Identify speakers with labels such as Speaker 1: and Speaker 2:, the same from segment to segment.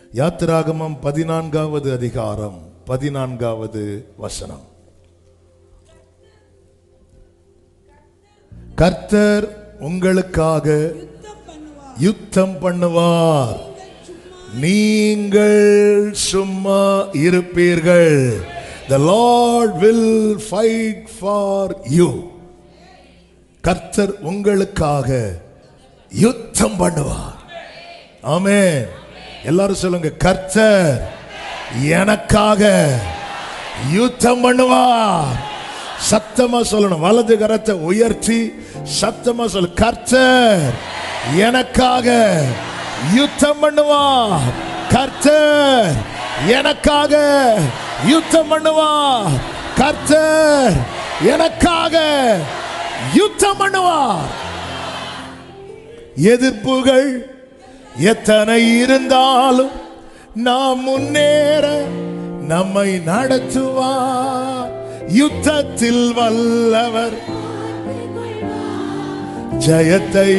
Speaker 1: யாத்திராகமம் பதினான்காவது அதிகாரம் பதினான்காவது வசனம் கர்த்தர் உங்களுக்காக யுத்தம் பண்ணுவார் நீங்கள் சும்மா இருப்பீர்கள் the lord will fight for you கர்த்தர் உங்களுக்காக யுத்தம் பண்ணுவார் ஆமென் எல்லாரும் சொல்லுங்க கர்த்தர் எனக்காக யுத்தம் பண்ணுவார் சத்தமா சொல்லணும் வலது கரத்தை உயர்த்தி சத்தமா சொல்லு கர்த்தர் எனக்காக யுத்தம் பண்ணுவார் கர்த்தர் எனக்காக யுத்தம் பண்ணுவார் கர்த்தர் எனக்காக யுத்தம் பண்ணுவார் எதிர்ப்புகள் எத்தனை இருந்தாலும் நாம் முன்னேற நம்மை நடத்துவார் யுத்தத்தில் வல்லவர் ஜெயத்தை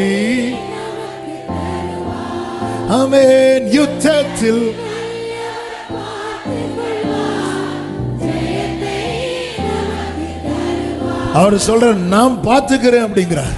Speaker 1: அமேன் யுத்தத்தில் அவர் சொல்ற நான் பார்த்துக்கிறேன் அப்படிங்கிறார்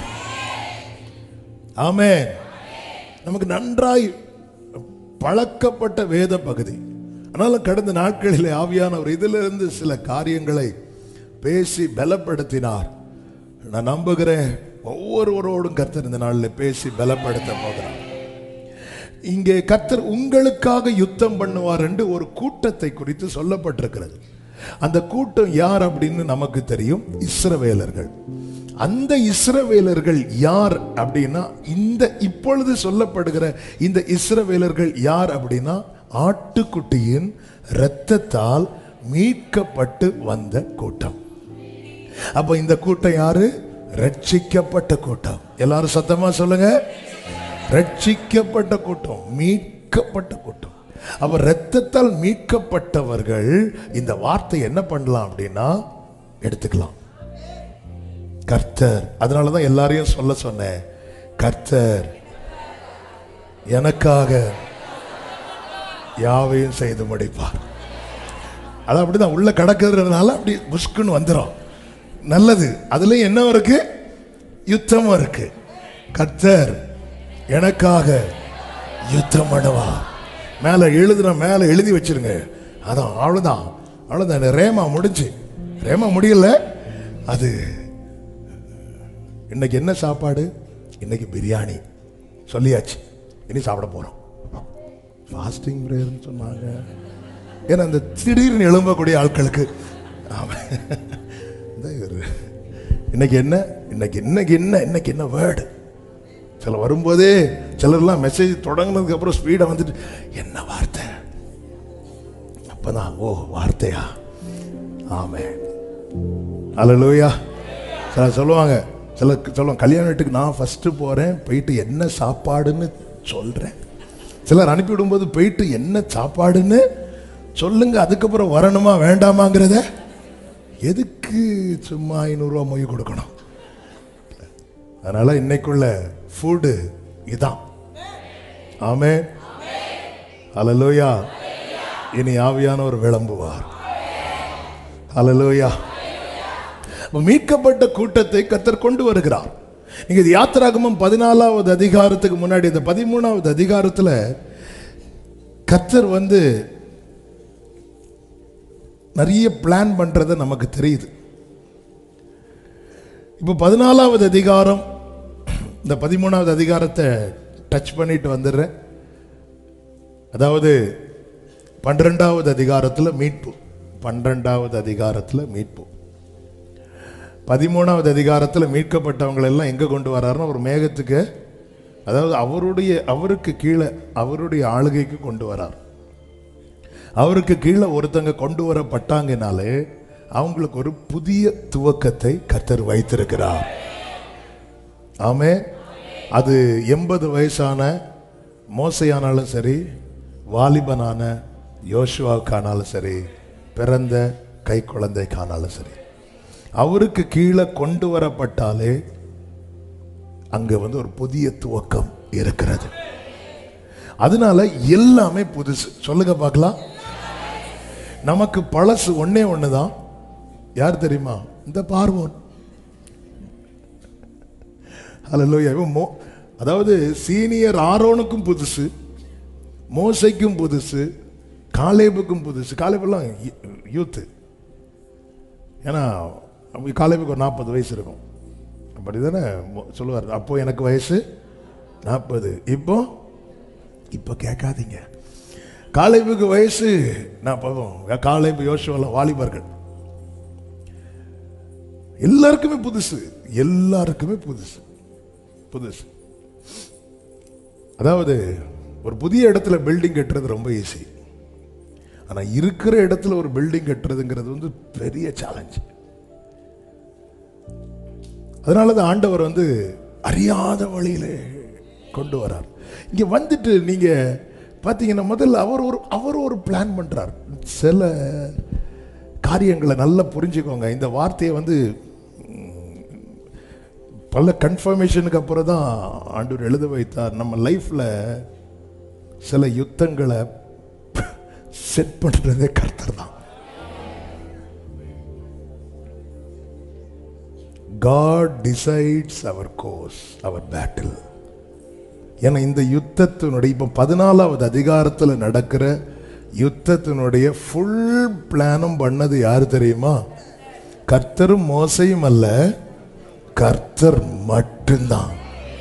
Speaker 1: ஆமென் நமக்கு நன்றாய் பழக்கப்பட்ட வேத பகுதி ஆனாலும் கடந்த நாட்களிலே ஆவியானவர் இதிலிருந்து சில காரியங்களை பேசி பலப்படுத்தினார் நான் நம்புகிறேன் ஒவ்வொருவரோடும் கர்த்தர் இந்த நாளில் பேசி பலப்படுத்த போகிறார் இங்கே கர்த்தர் உங்களுக்காக யுத்தம் பண்ணுவார் என்று ஒரு கூட்டத்தை குறித்து சொல்லப்பட்டிருக்கிறது அந்த கூட்டம் யார் அப்படின்னு நமக்கு தெரியும் இஸ்ரவேலர்கள் அந்த இஸ்ரவேலர்கள் யார் அப்படின்னா இந்த இப்பொழுது சொல்லப்படுகிற இந்த இஸ்ரவேலர்கள் யார் அப்படின்னா ஆட்டுக்குட்டியின் இரத்தத்தால் மீட்கப்பட்டு வந்த கூட்டம் அப்ப இந்த கூட்டம் யாரு ரட்சிக்கப்பட்ட கூட்டம் எல்லாரும் சத்தமா சொல்லுங்க ரட்சிக்கப்பட்ட கூட்டம் மீட்கப்பட்ட கூட்டம் அப்ப ரத்தத்தால் மீட்கப்பட்டவர்கள் இந்த வார்த்தை என்ன பண்ணலாம் அப்படின்னா எடுத்துக்கலாம் கர்த்தர் அதனாலதான் எல்லாரையும் சொல்ல சொன்னேன் கர்த்தர் எனக்காக யாவையும் செய்து முடிப்பார் அது அப்படிதான் உள்ள கடக்கிறதுனால அப்படி புஷ்குன்னு வந்துடும் நல்லது அதுல என்ன இருக்கு யுத்தமும் இருக்கு கர்த்தர் எனக்காக யுத்தம் பண்ணுவார் மேல எழுதுன மேல எழுதி வச்சிருங்க அதான் அவ்வளவுதான் அவ்வளவுதான் ரேமா முடிஞ்சு ரேமா முடியல அது இன்னைக்கு என்ன சாப்பாடு இன்னைக்கு பிரியாணி சொல்லியாச்சு இனி சாப்பிட போறோம் ஃபாஸ்டிங் ப்ரேயர்னு சொன்னாங்க ஏன்னா இந்த திடீர்னு எழும்பக்கூடிய ஆட்களுக்கு ஆமா. இந்த இவரு. இன்னைக்கு என்ன இன்னைக்கு இன்னைக்கு என்ன இன்னைக்கு என்ன வேர்டு சில வரும்போதே சிலர்லாம் மெசேஜ் தொடங்கினதுக்கு அப்புறம் ஸ்பீடா வந்துட்டு என்ன வார்த்தை அப்பதான் ஓ வார்த்தையா ஆமே அல்லேலூயா சிலர் சொல்லுவாங்க சிலர் சொல்லுவாங்க கல்யாண வீட்டுக்கு நான் ஃபர்ஸ்ட் போறேன் போயிட்டு என்ன சாப்பாடுன்னு சொல்றேன் சிலர் அனுப்பி விடும்போது போயிட்டு என்ன சாப்பாடுன்னு சொல்லுங்க அதுக்கப்புறம் வரணுமா வேண்டாமாங்கிறத எதுக்கு சும்மா ஐநூறுரூவா மொய் கொடுக்கணும் அதனால இன்னைக்குள்ள ஃபுட்டு இதான் ஆமே அலலோயா இனி ஆவியானவர் விளம்புவார் அலலோயா மீட்கப்பட்ட கூட்டத்தை கத்தர் கொண்டு வருகிறார் நீங்க இது யாத்திராகமம் பதினாலாவது அதிகாரத்துக்கு முன்னாடி இந்த பதிமூணாவது அதிகாரத்துல கத்தர் வந்து நிறைய பிளான் பண்றது நமக்கு தெரியுது இப்போ பதினாலாவது அதிகாரம் இந்த பதிமூணாவது அதிகாரத்தை டச் பண்ணிட்டு வந்துடுறேன் அதாவது பன்னிரெண்டாவது அதிகாரத்தில் மீட்பு பன்னிரெண்டாவது அதிகாரத்தில் மீட்பு பதிமூணாவது அதிகாரத்தில் மீட்கப்பட்டவங்களை எல்லாம் எங்கே கொண்டு வர்றாருன்னா ஒரு மேகத்துக்கு அதாவது அவருடைய அவருக்கு கீழே அவருடைய ஆளுகைக்கு கொண்டு வரார் அவருக்கு கீழே ஒருத்தங்க கொண்டு வரப்பட்டாங்கனாலே அவங்களுக்கு ஒரு புதிய துவக்கத்தை கர்த்தர் வைத்திருக்கிறார் ஆமே அது எண்பது வயசான மோசையானாலும் சரி வாலிபனான யோசுவாவுக்கானாலும் சரி பிறந்த கை குழந்தைக்கானாலும் சரி அவருக்கு கீழே கொண்டு வரப்பட்டாலே அங்க வந்து ஒரு புதிய துவக்கம் இருக்கிறது அதனால எல்லாமே புதுசு சொல்லுங்க பார்க்கலாம் நமக்கு பழசு ஒண்ணே ஒண்ணுதான் யார் தெரியுமா இந்த பார்வோன் அல்ல மோ அதாவது சீனியர் ஆரோனுக்கும் புதுசு மோசைக்கும் புதுசு காலேபுக்கும் புதுசு காலேபெல்லாம் யூத்து ஏன்னா அவங்க காலேபுக்கு ஒரு நாற்பது வயசு இருக்கும் அப்படி தானே சொல்லுவார் அப்போ எனக்கு வயசு நாற்பது இப்போ இப்போ கேட்காதீங்க காலேபுக்கு வயசு நாற்பதும் காலேபு யோசுவெல்லாம் வாலிபர்கள் எல்லாருக்குமே புதுசு எல்லாருக்குமே புதுசு புதுசு அதாவது ஒரு புதிய இடத்துல பில்டிங் கட்டுறது ரொம்ப ஈஸி ஆனா இருக்கிற இடத்துல ஒரு பில்டிங் கட்டுறதுங்கிறது வந்து பெரிய சேலஞ்ச் அதனால தான் ஆண்டவர் வந்து அறியாத வழியிலே கொண்டு வரார் இங்க வந்துட்டு நீங்க பார்த்தீங்கன்னா முதல்ல அவர் ஒரு அவர் ஒரு பிளான் பண்றார் சில காரியங்களை நல்லா புரிஞ்சுக்கோங்க இந்த வார்த்தையை வந்து ம், பல கன்ஃபர்மேஷனுக்கு அப்புறம் தான் ஆண்டவர் எழுத வைத்தார் நம்ம லைஃப்ல சில யுத்தங்களை செட் பண்றதே கர்த்தர் தான் காட் டிசைட்ஸ் அவர் கோர்ஸ் அவர் பேட்டில் ஏன்னா இந்த யுத்தத்தினுடைய இப்போ பதினாலாவது அதிகாரத்தில் நடக்கிற யுத்தத்தினுடைய ஃபுல் பிளானும் பண்ணது யார் தெரியுமா கர்த்தரும் மோசையும் அல்ல கர்த்தர் மட்டும்தான்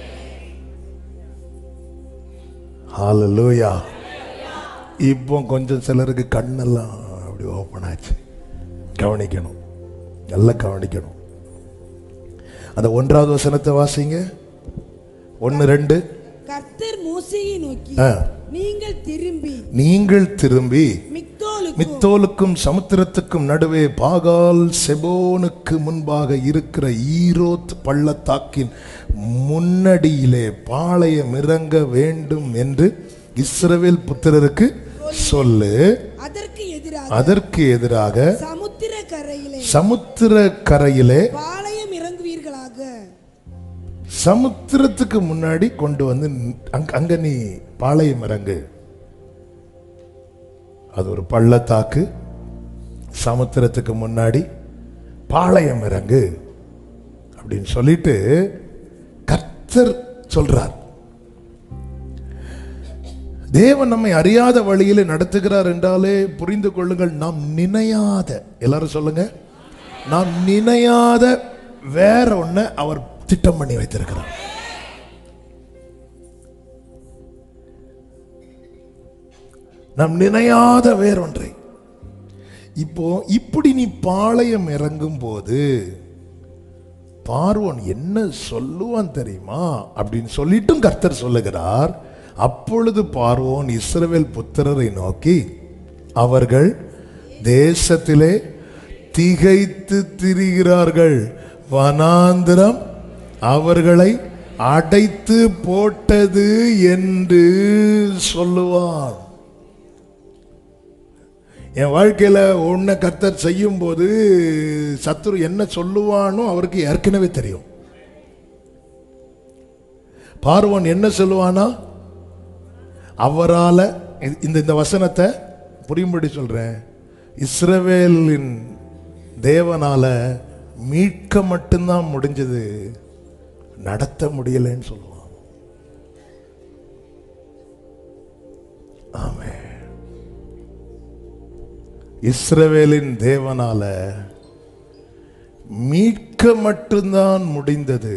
Speaker 1: ஹalleluya இப்போ கொஞ்சம் சிலருக்கு கண்ணெல்லாம் அப்படி ஓப்பன் ஆச்சு கவனிக்கணும் நல்லா கவனிக்கணும் அந்த ஒன்றாவது வசனத்தை வாசிங்க ஒன்று ரெண்டு
Speaker 2: கர்த்தர் மோசேயை நோக்கி
Speaker 1: ஆ.
Speaker 2: நீங்கள் திரும்பி
Speaker 1: நீங்கள் திரும்பி
Speaker 2: மிக்தோலுக்கும்
Speaker 1: மித்தோலுக்கும் சமுத்திரத்துக்கும் நடுவே பாகால் செபோனுக்கு முன்பாக இருக்கிற ஈரோத் பள்ளத்தாக்கின் முன்னடியிலே பாளையம் இறங்க வேண்டும் என்று இஸ்ரவேல் புத்திரருக்கு சொல்லு
Speaker 2: அதற்கு எதிராக
Speaker 1: அதற்கு எதிராக
Speaker 2: சமுத்திர கரையிலே
Speaker 1: சமுத்திர கரையிலே
Speaker 2: பாளையம் இறங்குவீர்களாக
Speaker 1: சமுத்திரத்துக்கு முன்னாடி கொண்டு வந்து அங்க அங்க நீ பாளையம் இறங்கு அது ஒரு பள்ளத்தாக்கு சமுத்திரத்துக்கு முன்னாடி பாளையம் இறங்கு அப்படின்னு சொல்லிட்டு கர்த்தர் சொல்றார் தேவன் நம்மை அறியாத வழியிலே நடத்துகிறார் என்றாலே புரிந்து கொள்ளுங்கள் நாம் நினையாத எல்லாரும் சொல்லுங்க நாம் நினையாத வேற ஒண்ண அவர் திட்டம் பண்ணி வைத்திருக்கிறார் நாம் நினையாத வேறொன்றை இப்போ இப்படி நீ பாளையம் இறங்கும் போது பார்வோன் என்ன சொல்லுவான் தெரியுமா அப்படின்னு சொல்லிட்டும் கர்த்தர் சொல்லுகிறார் அப்பொழுது பார்வோன் இஸ்ரவேல் புத்திரரை நோக்கி அவர்கள் தேசத்திலே திகைத்து திரிகிறார்கள் வனாந்திரம் அவர்களை அடைத்து போட்டது என்று சொல்லுவான் என் வாழ்க்கையில உன்னை கர்த்தர் செய்யும் போது சத்துரு என்ன சொல்லுவானோ அவருக்கு ஏற்கனவே தெரியும் பார்வன் என்ன சொல்லுவானா அவரால இந்த இந்த வசனத்தை புரியும்படி சொல்றேன் இஸ்ரவேலின் தேவனால மீட்க மட்டும்தான் முடிஞ்சது நடத்த முடியலைன்னு சொல்லுவான் ஆமென் இஸ்ரவேலின் தேவனால மீட்க மட்டும்தான் முடிந்தது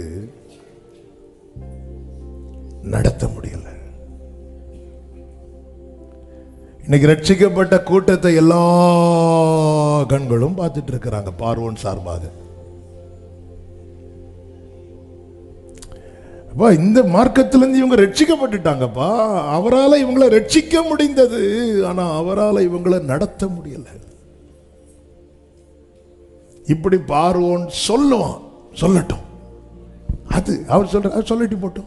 Speaker 1: நடத்த முடியல இன்னைக்கு ரட்சிக்கப்பட்ட கூட்டத்தை எல்லா கண்களும் பார்த்துட்டு இருக்கிறாங்க பார்வோன் சார்பாக அப்பா இந்த மார்க்கத்திலிருந்து இவங்க ரட்சிக்கப்பட்டுட்டாங்கப்பா அவரால இவங்களை ரட்சிக்க முடிந்தது ஆனா அவரால இவங்களை நடத்த முடியல இப்படி பார்வோன் சொல்லுவான் சொல்லட்டும் அது அவர் சொல்ற அவர் சொல்லிட்டு போட்டோம்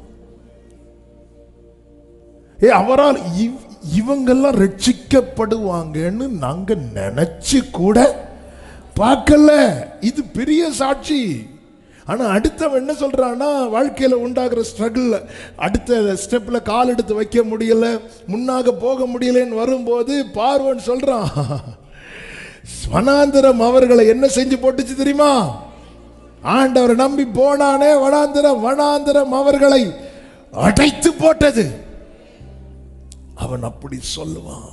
Speaker 1: ஏ அவரால் இவ்- இவங்கெல்லாம் ரட்சிக்கப்படுவாங்கன்னு நாங்க நினைச்சு கூட பார்க்கல இது பெரிய சாட்சி ஆனா அடுத்தவன் என்ன சொல்றான்னா வாழ்க்கையில உண்டாகிற ஸ்ட்ரகிள் அடுத்த ஸ்டெப்ல கால் எடுத்து வைக்க முடியல முன்னாக போக முடியலன்னு வரும்போது பார்வன் சொல்றான் வனாந்திரம் அவர்களை என்ன செஞ்சு போட்டுச்சு தெரியுமா ஆண்டவர் நம்பி போனானே வனாந்திரம் வனாந்திரம் அவர்களை அடைத்து போட்டது அவன் அப்படி சொல்லுவான்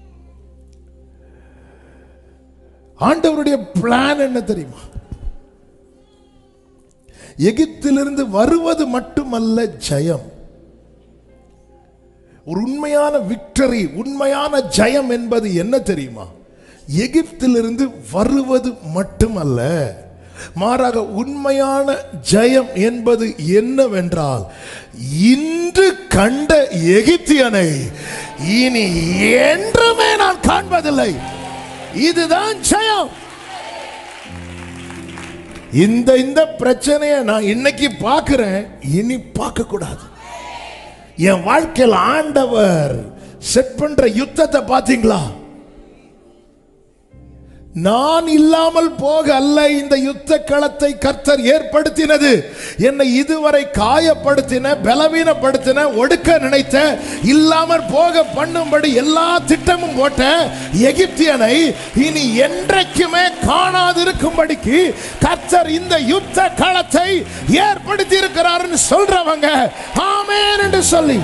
Speaker 1: ஆண்டவருடைய பிளான் என்ன தெரியுமா எகிப்திலிருந்து வருவது மட்டுமல்ல ஜெயம் ஒரு உண்மையான விக்டரி உண்மையான ஜெயம் என்பது என்ன தெரியுமா எகிப்திலிருந்து வருவது மட்டுமல்ல மாறாக உண்மையான ஜெயம் என்பது என்னவென்றால் இன்று கண்ட எகிப்தியனை இனி என்றுமே நான் காண்பதில்லை இதுதான் ஜெயம் இந்த இந்த பிரச்சனையை நான் இன்னைக்கு பார்க்கிறேன் இனி பார்க்க கூடாது என் வாழ்க்கையில் ஆண்டவர் செட் பண்ற யுத்தத்தை பாத்தீங்களா நான் இல்லாமல் போக அல்ல இந்த யுத்த களத்தை கர்த்தர் ஏற்படுத்தினது என்னை இதுவரை காயப்படுத்தின பலவீனப்படுத்தின ஒடுக்க நினைத்த இல்லாமல் போக பண்ணும்படி எல்லா திட்டமும் போட்ட எகிப்தியனை இனி என்றைக்குமே காணாதிருக்கும்படிக்கு கர்த்தர் இந்த யுத்த களத்தை ஏற்படுத்தி இருக்கிறாருன்னு சொல்றவங்க ஆமென் என்று சொல்லி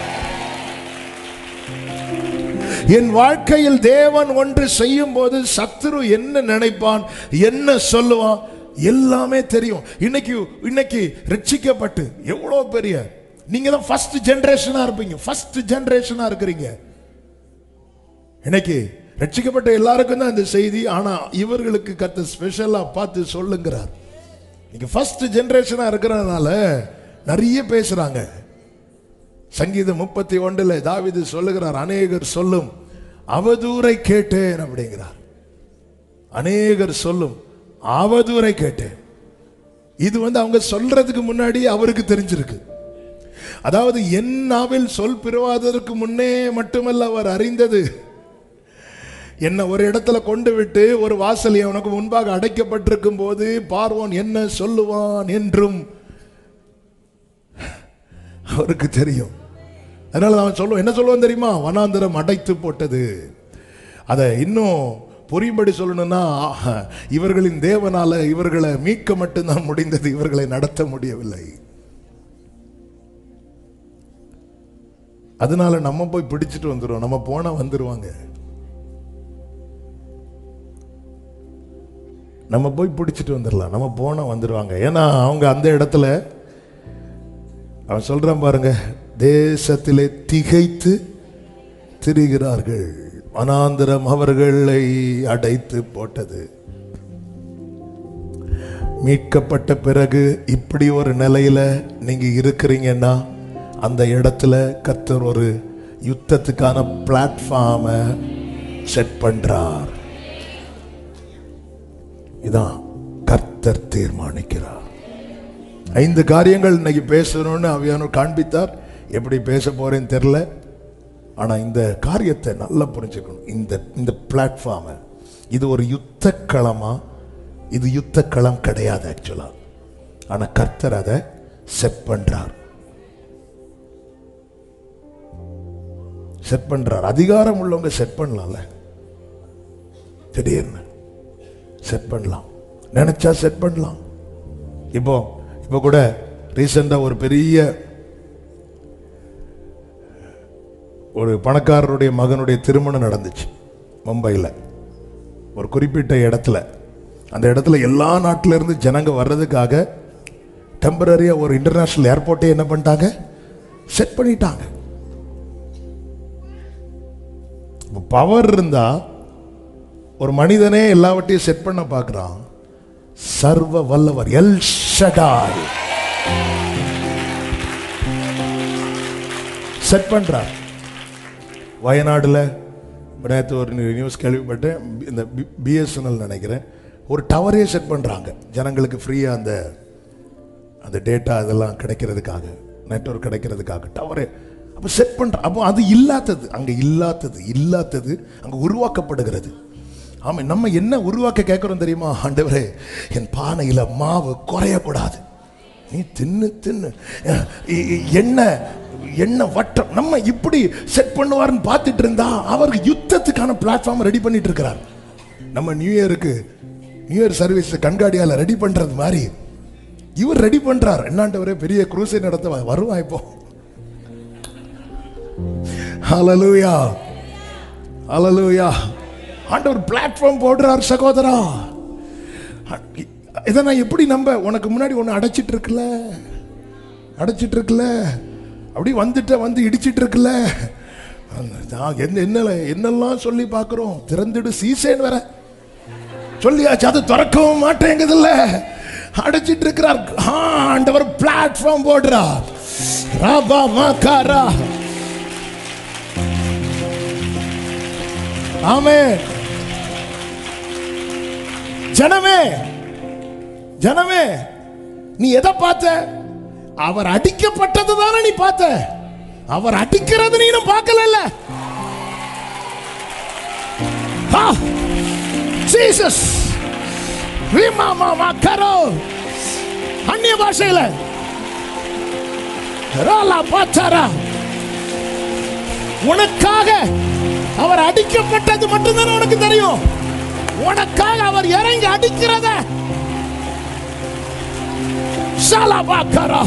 Speaker 1: என் வாழ்க்கையில் தேவன் ஒன்று செய்யும் போது சத்துரு என்ன நினைப்பான் என்ன சொல்லுவான் எல்லாமே தெரியும் இன்னைக்கு இன்னைக்கு ரட்சிக்கப்பட்டு எவ்வளோ பெரிய நீங்க தான் ஃபர்ஸ்ட் ஜெனரேஷனா இருப்பீங்க ஃபர்ஸ்ட் ஜெனரேஷனா இருக்கிறீங்க இன்னைக்கு ரட்சிக்கப்பட்ட எல்லாருக்கும் தான் இந்த செய்தி ஆனா இவர்களுக்கு கத்த ஸ்பெஷலா பார்த்து சொல்லுங்கிறார் நீங்க ஃபர்ஸ்ட் ஜெனரேஷனா இருக்கிறதுனால நிறைய பேசுறாங்க சங்கீதம் முப்பத்தி ஒன்றுல தாவிது சொல்லுகிறார் அநேகர் சொல்லும் அவதூரை கேட்டேன் அப்படிங்கிறார் அநேகர் சொல்லும் அவதூரை கேட்டேன் இது வந்து அவங்க சொல்றதுக்கு முன்னாடி அவருக்கு தெரிஞ்சிருக்கு அதாவது என் நாவில் சொல் பிறவாததற்கு முன்னே மட்டுமல்ல அவர் அறிந்தது என்ன ஒரு இடத்துல கொண்டு விட்டு ஒரு வாசல் உனக்கு முன்பாக அடைக்கப்பட்டிருக்கும் போது பார்வோன் என்ன சொல்லுவான் என்றும் அவருக்கு தெரியும் அதனால அவன் சொல்லுவான் என்ன சொல்லுவான் தெரியுமா வனாந்திரம் அடைத்து போட்டது அதை இன்னும் புரியும்படி சொல்லணும்னா ஆஹா, இவர்களின் தேவனால இவர்களை மீட்க மட்டும்தான் முடிந்தது இவர்களை நடத்த முடியவில்லை அதனால நம்ம போய் பிடிச்சிட்டு வந்துடுவோம் நம்ம போனா வந்துருவாங்க நம்ம போய் பிடிச்சிட்டு வந்துடலாம் நம்ம போனா வந்துருவாங்க ஏன்னா அவங்க அந்த இடத்துல அவன் சொல்றான் பாருங்க தேசத்திலே திகைத்து திரிகிறார்கள் வனாந்திரம் அவர்களை அடைத்து போட்டது மீட்கப்பட்ட பிறகு இப்படி ஒரு நிலையில நீங்க இருக்கிறீங்கன்னா அந்த இடத்துல கர்த்தர் ஒரு யுத்தத்துக்கான பிளாட்ஃபார்மை செட் பண்றார் இதான் கர்த்தர் தீர்மானிக்கிறார் ஐந்து காரியங்கள் இன்னைக்கு பேசணும்னு அவையானவர் காண்பித்தார் எப்படி பேச போறேன்னு தெரில ஆனா இந்த காரியத்தை நல்லா புரிஞ்சுக்கணும் இந்த இந்த பிளாட்ஃபார்மை இது ஒரு யுத்த களமா இது யுத்த களம் கிடையாது ஆக்சுவலா ஆனா கர்த்தர் அதை செட் பண்றார் செட் பண்றார் அதிகாரம் உள்ளவங்க செட் பண்ணலாம்ல திடீர்னு செட் பண்ணலாம் நினைச்சா செட் பண்ணலாம் இப்போ இப்போ கூட ரீசெண்டா ஒரு பெரிய ஒரு பணக்காரருடைய மகனுடைய திருமணம் நடந்துச்சு மும்பையில் ஒரு குறிப்பிட்ட இடத்துல அந்த இடத்துல எல்லா நாட்டில இருந்து ஜனங்க வர்றதுக்காக டெம்பரரியா ஒரு இன்டர்நேஷனல் ஏர்போர்ட்டே என்ன பண்ணிட்டாங்க செட் பண்ணிட்டாங்க பவர் இருந்தா ஒரு மனிதனே எல்லாவற்றையும் செட் பண்ண பார்க்கறான் சர்வ வல்லவர் எல் ஷடாய் செட் பண்றார் வயநாடுல நேற்று ஒரு நியூஸ் கேள்விப்பட்டேன் இந்த பிஎஸ்என்எல் நினைக்கிறேன் ஒரு டவரே செட் பண்றாங்க ஜனங்களுக்கு ஃப்ரீயா அந்த அந்த டேட்டா இதெல்லாம் கிடைக்கிறதுக்காக நெட்வொர்க் கிடைக்கிறதுக்காக டவரே அப்போ செட் பண்ற அப்போ அது இல்லாதது அங்க இல்லாதது இல்லாதது அங்க உருவாக்கப்படுகிறது ஆமா நம்ம என்ன உருவாக்க கேட்கிறோம் தெரியுமா ஆண்டவரே என் பானையில மாவு குறையக்கூடாது நீ தின்னு தின்னு அஹ், இ- இ- எண்ணெய் எண்ணெய் வட்டம் நம்ம இப்படி செட் பண்ணுவாருன்னு பார்த்துட்டு இருந்தா அவர் யுத்தத்துக்கான பிளாட்ஃபார்ம் ரெடி பண்ணிட்டு இருக்கிறார் நம்ம நியூ இயருக்கு நியூ இயர் சர்வீஸ் கண்காடியால ரெடி பண்றது மாதிரி இவர் ரெடி பண்றார் என்னாண்டவரே பெரிய குரூசை நடத்த வ- வருவான் இப்போ ஹalleluya ஹalleluya ஆண்டவர் பிளாட்ஃபார்ம் போடுறார் சகோதரா இதை நான் எப்படி நம்ப உனக்கு முன்னாடி ஒன்று அடைச்சிட்டு இருக்குல்ல அடைச்சிட்டு இருக்குல்ல அப்படி வந்துட்ட வந்து இடிச்சிட்டு இருக்குல்ல நான் என்ன என்ன என்னெல்லாம் சொல்லி பார்க்குறோம் திறந்துடு சீசேன் வேற சொல்லியாச்சு அது திறக்கவும் மாட்டேங்குதுல்ல அடைச்சிட்டு இருக்கிறார் ஆ, ஆண்டவர் பிளாட்ஃபார்ம் போடுறார் ராபா மாக்காரா ஆமே ஜனமே ஜனமே நீ எதை பார்த்த அவர் அடிக்கப்பட்டது தானே நீ பார்த்த அவர் அடிக்கிறது நீ இன்னும் பார்க்கல ஜீசஸ் ரீமா மாமா கரோ அந்நிய பாஷையில ராலா பாச்சாரா உனக்காக அவர் அடிக்கப்பட்டது மட்டும்தானே உனக்கு தெரியும் உனக்காக அவர் இறங்கி அடிக்கிறத ஷாலாபாக்கரா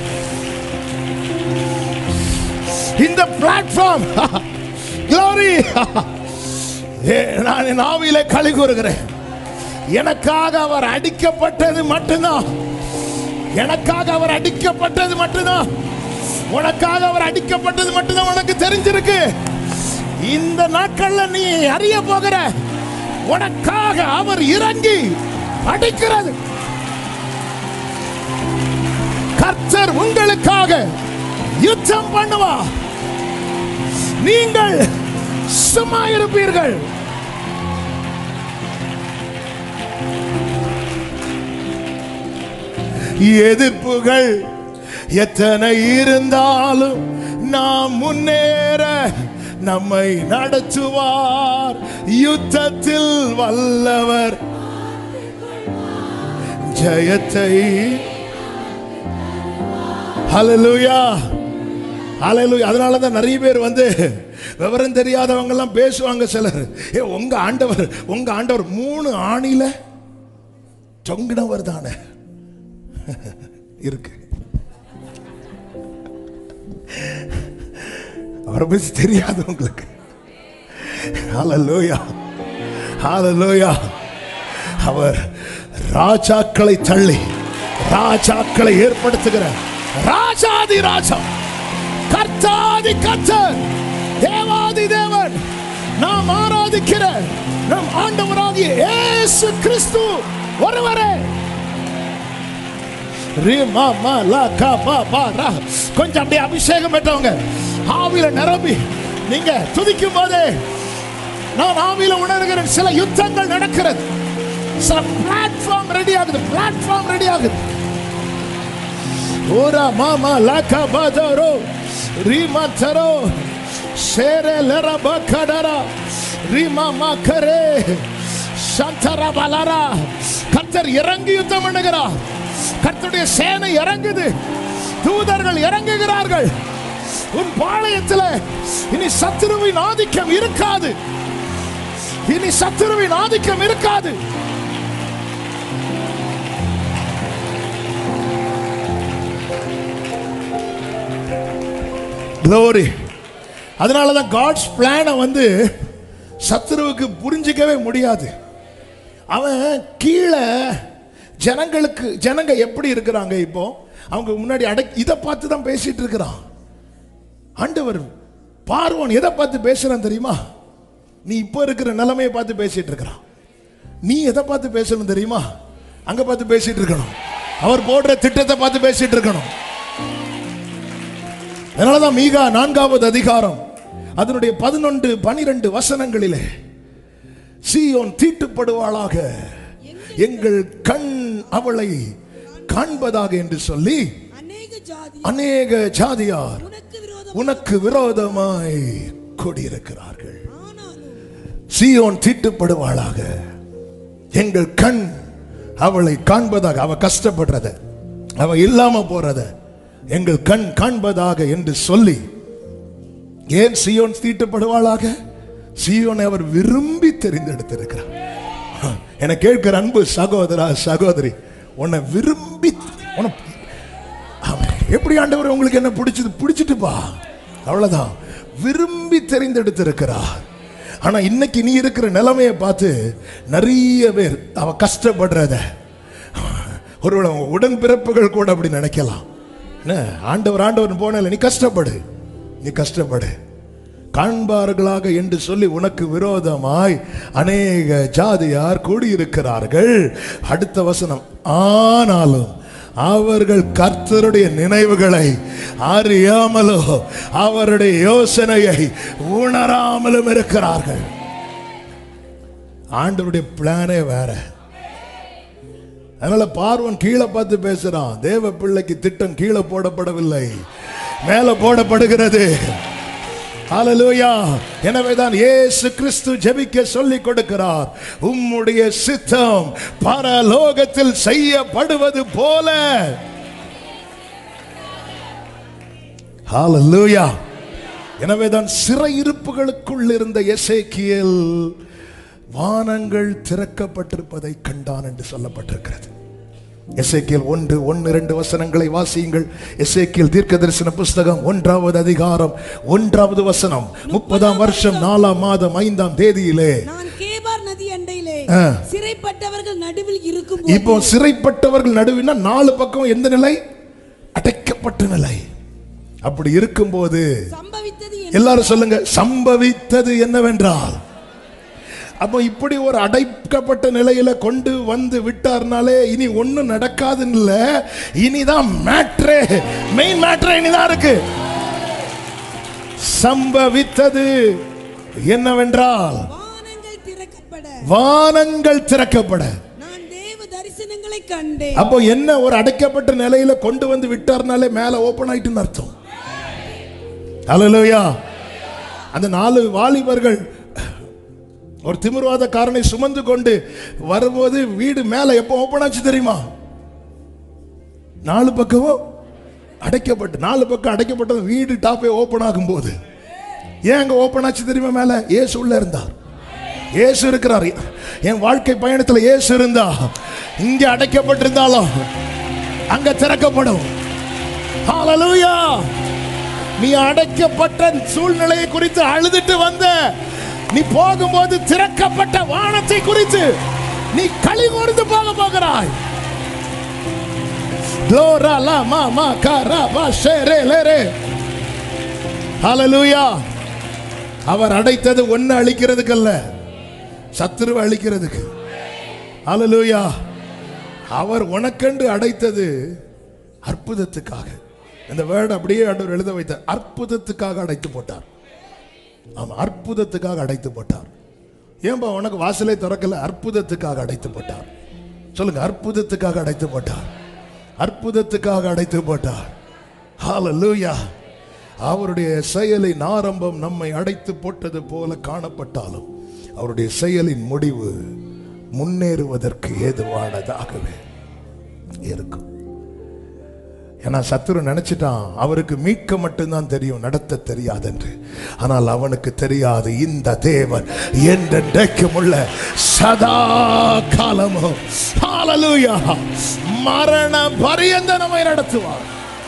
Speaker 1: இந்த பிளாட்ஃபார்ம் க்ளோரி நான் என் ஆவியிலே களி கூறுகிறேன் எனக்காக அவர் அடிக்கப்பட்டது மட்டும்தான் எனக்காக அவர் அடிக்கப்பட்டது மட்டும்தான் உனக்காக அவர் அடிக்கப்பட்டது மட்டும்தான் உனக்கு தெரிஞ்சிருக்கு இந்த நாட்கள்ல நீ அறிய போகிற உனக்காக அவர் இறங்கி அடிக்கிறது கர்த்தர் உங்களுக்காக யுத்தம் பண்ணுவா நீங்கள் சும்மா இருப்பீர்கள் எதிர்ப்புகள் எத்தனை இருந்தாலும் நாம் முன்னேற நம்மை நடத்துவார் யுத்தத்தில் வல்லவர் ஜெயத்தை ஹalleluya ஹalleluya அதனால தான் நிறைய பேர் வந்து விவரம் தெரியாதவங்க எல்லாம் பேசுவாங்க சிலர் ஏ உங்க ஆண்டவர் உங்க ஆண்டவர் மூணு ஆணில தொங்கினவர் தானே இருக்கு அவரை பத்தி தெரியாது உங்களுக்கு ஹalleluya ஹalleluya அவர் ராஜாக்களை தள்ளி ராஜாக்களை ஏற்படுத்துகிற ராஜாதி ராஜா கர்த்தாதி கர்த்தர் தேவாதி தேவன் நாம் ஆராதிக்கிற நம் ஆண்டவராகிய இயேசு கிறிஸ்து ஒருவரே ரீமா மா லா கா பா பா ரா கொஞ்சம் அப்படியே அபிஷேகம் பெற்றவங்க ஆவியில நிரம்பி நீங்க துதிக்கும் போதே நான் ஆவியில உணர்கிறேன் சில யுத்தங்கள் நடக்கிறது சில பிளாட்ஃபார்ம் ரெடி ஆகுது பிளாட்ஃபார்ம் ரெடி ஆகுது ஓரா மாமா லாக்கா பாதரோ ரீமா தரோ ஷேரே லரா பக்கடரா ரீமா மாக்கரே சந்தரா பலரா கர்த்தர் இறங்கி யுத்தம் பண்ணுகிறார் கர்த்தருடைய சேனை இறங்குது தூதர்கள் இறங்குகிறார்கள் உன் பாளையத்தில் இனி சத்துருவின் ஆதிக்கம் இருக்காது இனி சத்துருவின் ஆதிக்கம் இருக்காது க்ளோரி அதனால தான் காட்ஸ் பிளானை வந்து சத்துருவுக்கு புரிஞ்சிக்கவே முடியாது அவன் கீழே ஜனங்களுக்கு ஜனங்க எப்படி இருக்கிறாங்க இப்போ அவங்க முன்னாடி அடை இதை பார்த்து தான் பேசிட்டு இருக்கிறான் ஆண்டவர் பார்வோன் எதை பார்த்து பேசுறான் தெரியுமா நீ இப்போ இருக்கிற நிலைமையை பார்த்து பேசிட்டு இருக்கிறான் நீ எதை பார்த்து பேசணும் தெரியுமா அங்க பார்த்து பேசிட்டு இருக்கணும் அவர் போடுற திட்டத்தை பார்த்து பேசிட்டு இருக்கணும் அதனாலதான் மீகா நான்காவது அதிகாரம் அதனுடைய பதினொன்று பனிரெண்டு வசனங்களிலே சீயோன் தீட்டுப்படுவாளாக எங்கள் கண் அவளை காண்பதாக என்று சொல்லி
Speaker 2: அநேக ஜாதி
Speaker 1: அநேக ஜாதியார்
Speaker 2: உனக்கு விரோதம்
Speaker 1: உனக்கு விரோதமாய் கூடியிருக்கிறார்கள்
Speaker 2: ஆனாலும்
Speaker 1: சீயோன் தீட்டுப்படுவாளாக எங்கள் கண் அவளை காண்பதாக அவ கஷ்டப்படுறத அவ இல்லாம போறத எங்கள் கண் காண்பதாக என்று சொல்லி ஏன் சியோன் தீட்டுப்படுவாளாக சியோனை அவர் விரும்பி தெரிந்தெடுத்திருக்கிறார் என கேட்கிற அன்பு சகோதரா சகோதரி உன்னை விரும்பி உன்னை ஆமென். எப்படி ஆண்டவர் உங்களுக்கு என்ன பிடிச்சது பிடிச்சிட்டுப்பா அவ்வளவுதான் விரும்பி தெரிந்தெடுத்திருக்கிறார் ஆனா இன்னைக்கு நீ இருக்கிற நிலைமையை பார்த்து நிறைய பேர் அவ கஷ்டப்படுறத ஒருவேளை உங்க உடன்பிறப்புகள் கூட அப்படி நினைக்கலாம் என்ன ஆண்டவர் ஆண்டவர் போனல நீ கஷ்டப்படு நீ கஷ்டப்படு காண்பார்களாக என்று சொல்லி உனக்கு விரோதமாய் அநேக ஜாதியார் கூடியிருக்கிறார்கள் அடுத்த வசனம் ஆனாலும் அவர்கள் கர்த்தருடைய நினைவுகளை அறியாமலோ அவருடைய யோசனையை உணராமலும் இருக்கிறார்கள் ஆண்டவருடைய பிளானே வேற அதனால பார்வன் கீழே பார்த்து பேசுறான் தேவ பிள்ளைக்கு திட்டம் கீழே போடப்படவில்லை மேல போடப்படுகிறது ஹalleluya எனவேதான் இயேசு கிறிஸ்து ஜெபிக்க சொல்லிக் கொடுக்கிறார் உம்முடைய சித்தம் பரலோகத்தில் செய்யப்படுவது போல ஹalleluya எனவேதான் சிறையிருப்புகளுக்குள் இருந்த எசேக்கியேல் வானங்கள் திறக்கப்பட்டிருப்பதை கண்டான் என்று சொல்லப்பட்டிருக்கிறது எசேக்கியல் ஒன்று ஒன்று இரண்டு வசனங்களை வாசியுங்கள் எசேக்கியல் தீர்க்க தரிசன புஸ்தகம் ஒன்றாவது அதிகாரம் ஒன்றாவது வசனம் முப்பதாம் வருஷம் நாலாம் மாதம் ஐந்தாம் தேதியிலே
Speaker 2: நான் கேபார் நதி அண்டையிலே
Speaker 1: ஆ.
Speaker 2: சிறைப்பட்டவர்கள் நடுவில் இருக்கும்
Speaker 1: இப்போ சிறைப்பட்டவர்கள் நடுவினா நாலு பக்கம் எந்த நிலை அடைக்கப்பட்ட நிலை அப்படி இருக்கும்போது
Speaker 2: சம்பவித்தது
Speaker 1: எல்லாரும் சொல்லுங்க சம்பவித்தது என்னவென்றால் அப்போ இப்படி ஒரு அடைக்கப்பட்ட நிலையில கொண்டு வந்து விட்டார்னாலே இனி ஒண்ணும் நடக்காதுன்னு இல்ல இனிதான் மேட்ரே மெயின் மேட்ரே இனிதான் இருக்கு சம்பவித்தது என்னவென்றால்
Speaker 2: வானங்கள் திறக்கப்பட
Speaker 1: வானங்கள் திறக்கப்பட
Speaker 2: நான் தேவ தரிசனங்களை கண்டேன்
Speaker 1: அப்போ என்ன ஒரு அடைக்கப்பட்ட நிலையில கொண்டு வந்து விட்டார்னாலே மேல ஓபன் ஆயிட்டுன்னு அர்த்தம் ஹalleluya அந்த நாலு வாலிபர்கள் ஒரு திமிர்வாத காரனை சுமந்து கொண்டு வரும்போது வீடு மேல எப்போ ஓபன் ஆச்சு தெரியுமா நாலு பக்கமும் அடைக்கப்பட்டு நாலு பக்கம் அடைக்கப்பட்டது வீடு டாப்பே ஓபன் ஆகும்போது ஏன் அங்க ஓபன் ஆச்சு தெரியுமா மேல இயேசு உள்ள இருந்தார் இயேசு இருக்கிறார் என் வாழ்க்கை பயணத்துல இயேசு இருந்தா இங்க அடைக்கப்பட்டிருந்தாலும் அங்க திறக்கப்படும் ஹalleluya நீ அடைக்கப்பட்ட சூழ்நிலையை குறித்து அழுதுட்டு வந்த நீ போகும்போது திறக்கப்பட்ட வானத்தை குறித்து நீ களி கூர்ந்து போக போகிறாய் Glora la mama kara ba shere lere. Hallelujah. அவர் அடைத்தது ஒன்னு அழிக்கிறதுக்கல்ல சத்துருவை அழிக்கிறதுக்கு ஹalleluya அவர் உனக்கென்று அடைத்தது அற்புதத்துக்காக இந்த வேர்டு அப்படியே ஆண்டவர் எழுத வைத்தார் அற்புதத்துக்காக அடைத்து போட்டார் ஆமா அற்புதத்துக்காக அடைத்து போட்டார் ஏன்பா உனக்கு வாசலை திறக்கல அற்புதத்துக்காக அடைத்து போட்டார் சொல்லுங்க அற்புதத்துக்காக அடைத்து போட்டார் அற்புதத்துக்காக அடைத்து போட்டார் ஹalleluya அவருடைய செயலின் ஆரம்பம் நம்மை அடைத்து போட்டது போல காணப்பட்டாலும் அவருடைய செயலின் முடிவு முன்னேறுவதற்கு ஏதுவானதாகவே இருக்கும் ஏன்னா சத்துரு நினைச்சிட்டான் அவருக்கு மீட்க மட்டும்தான் தெரியும் நடத்த தெரியாதென்று ஆனால் அவனுக்கு தெரியாது இந்த தேவன் என்றென்றைக்கும் உள்ள சதா காலமும் ஹalleluya மரண பரியந்த நம்மை நடத்துவார்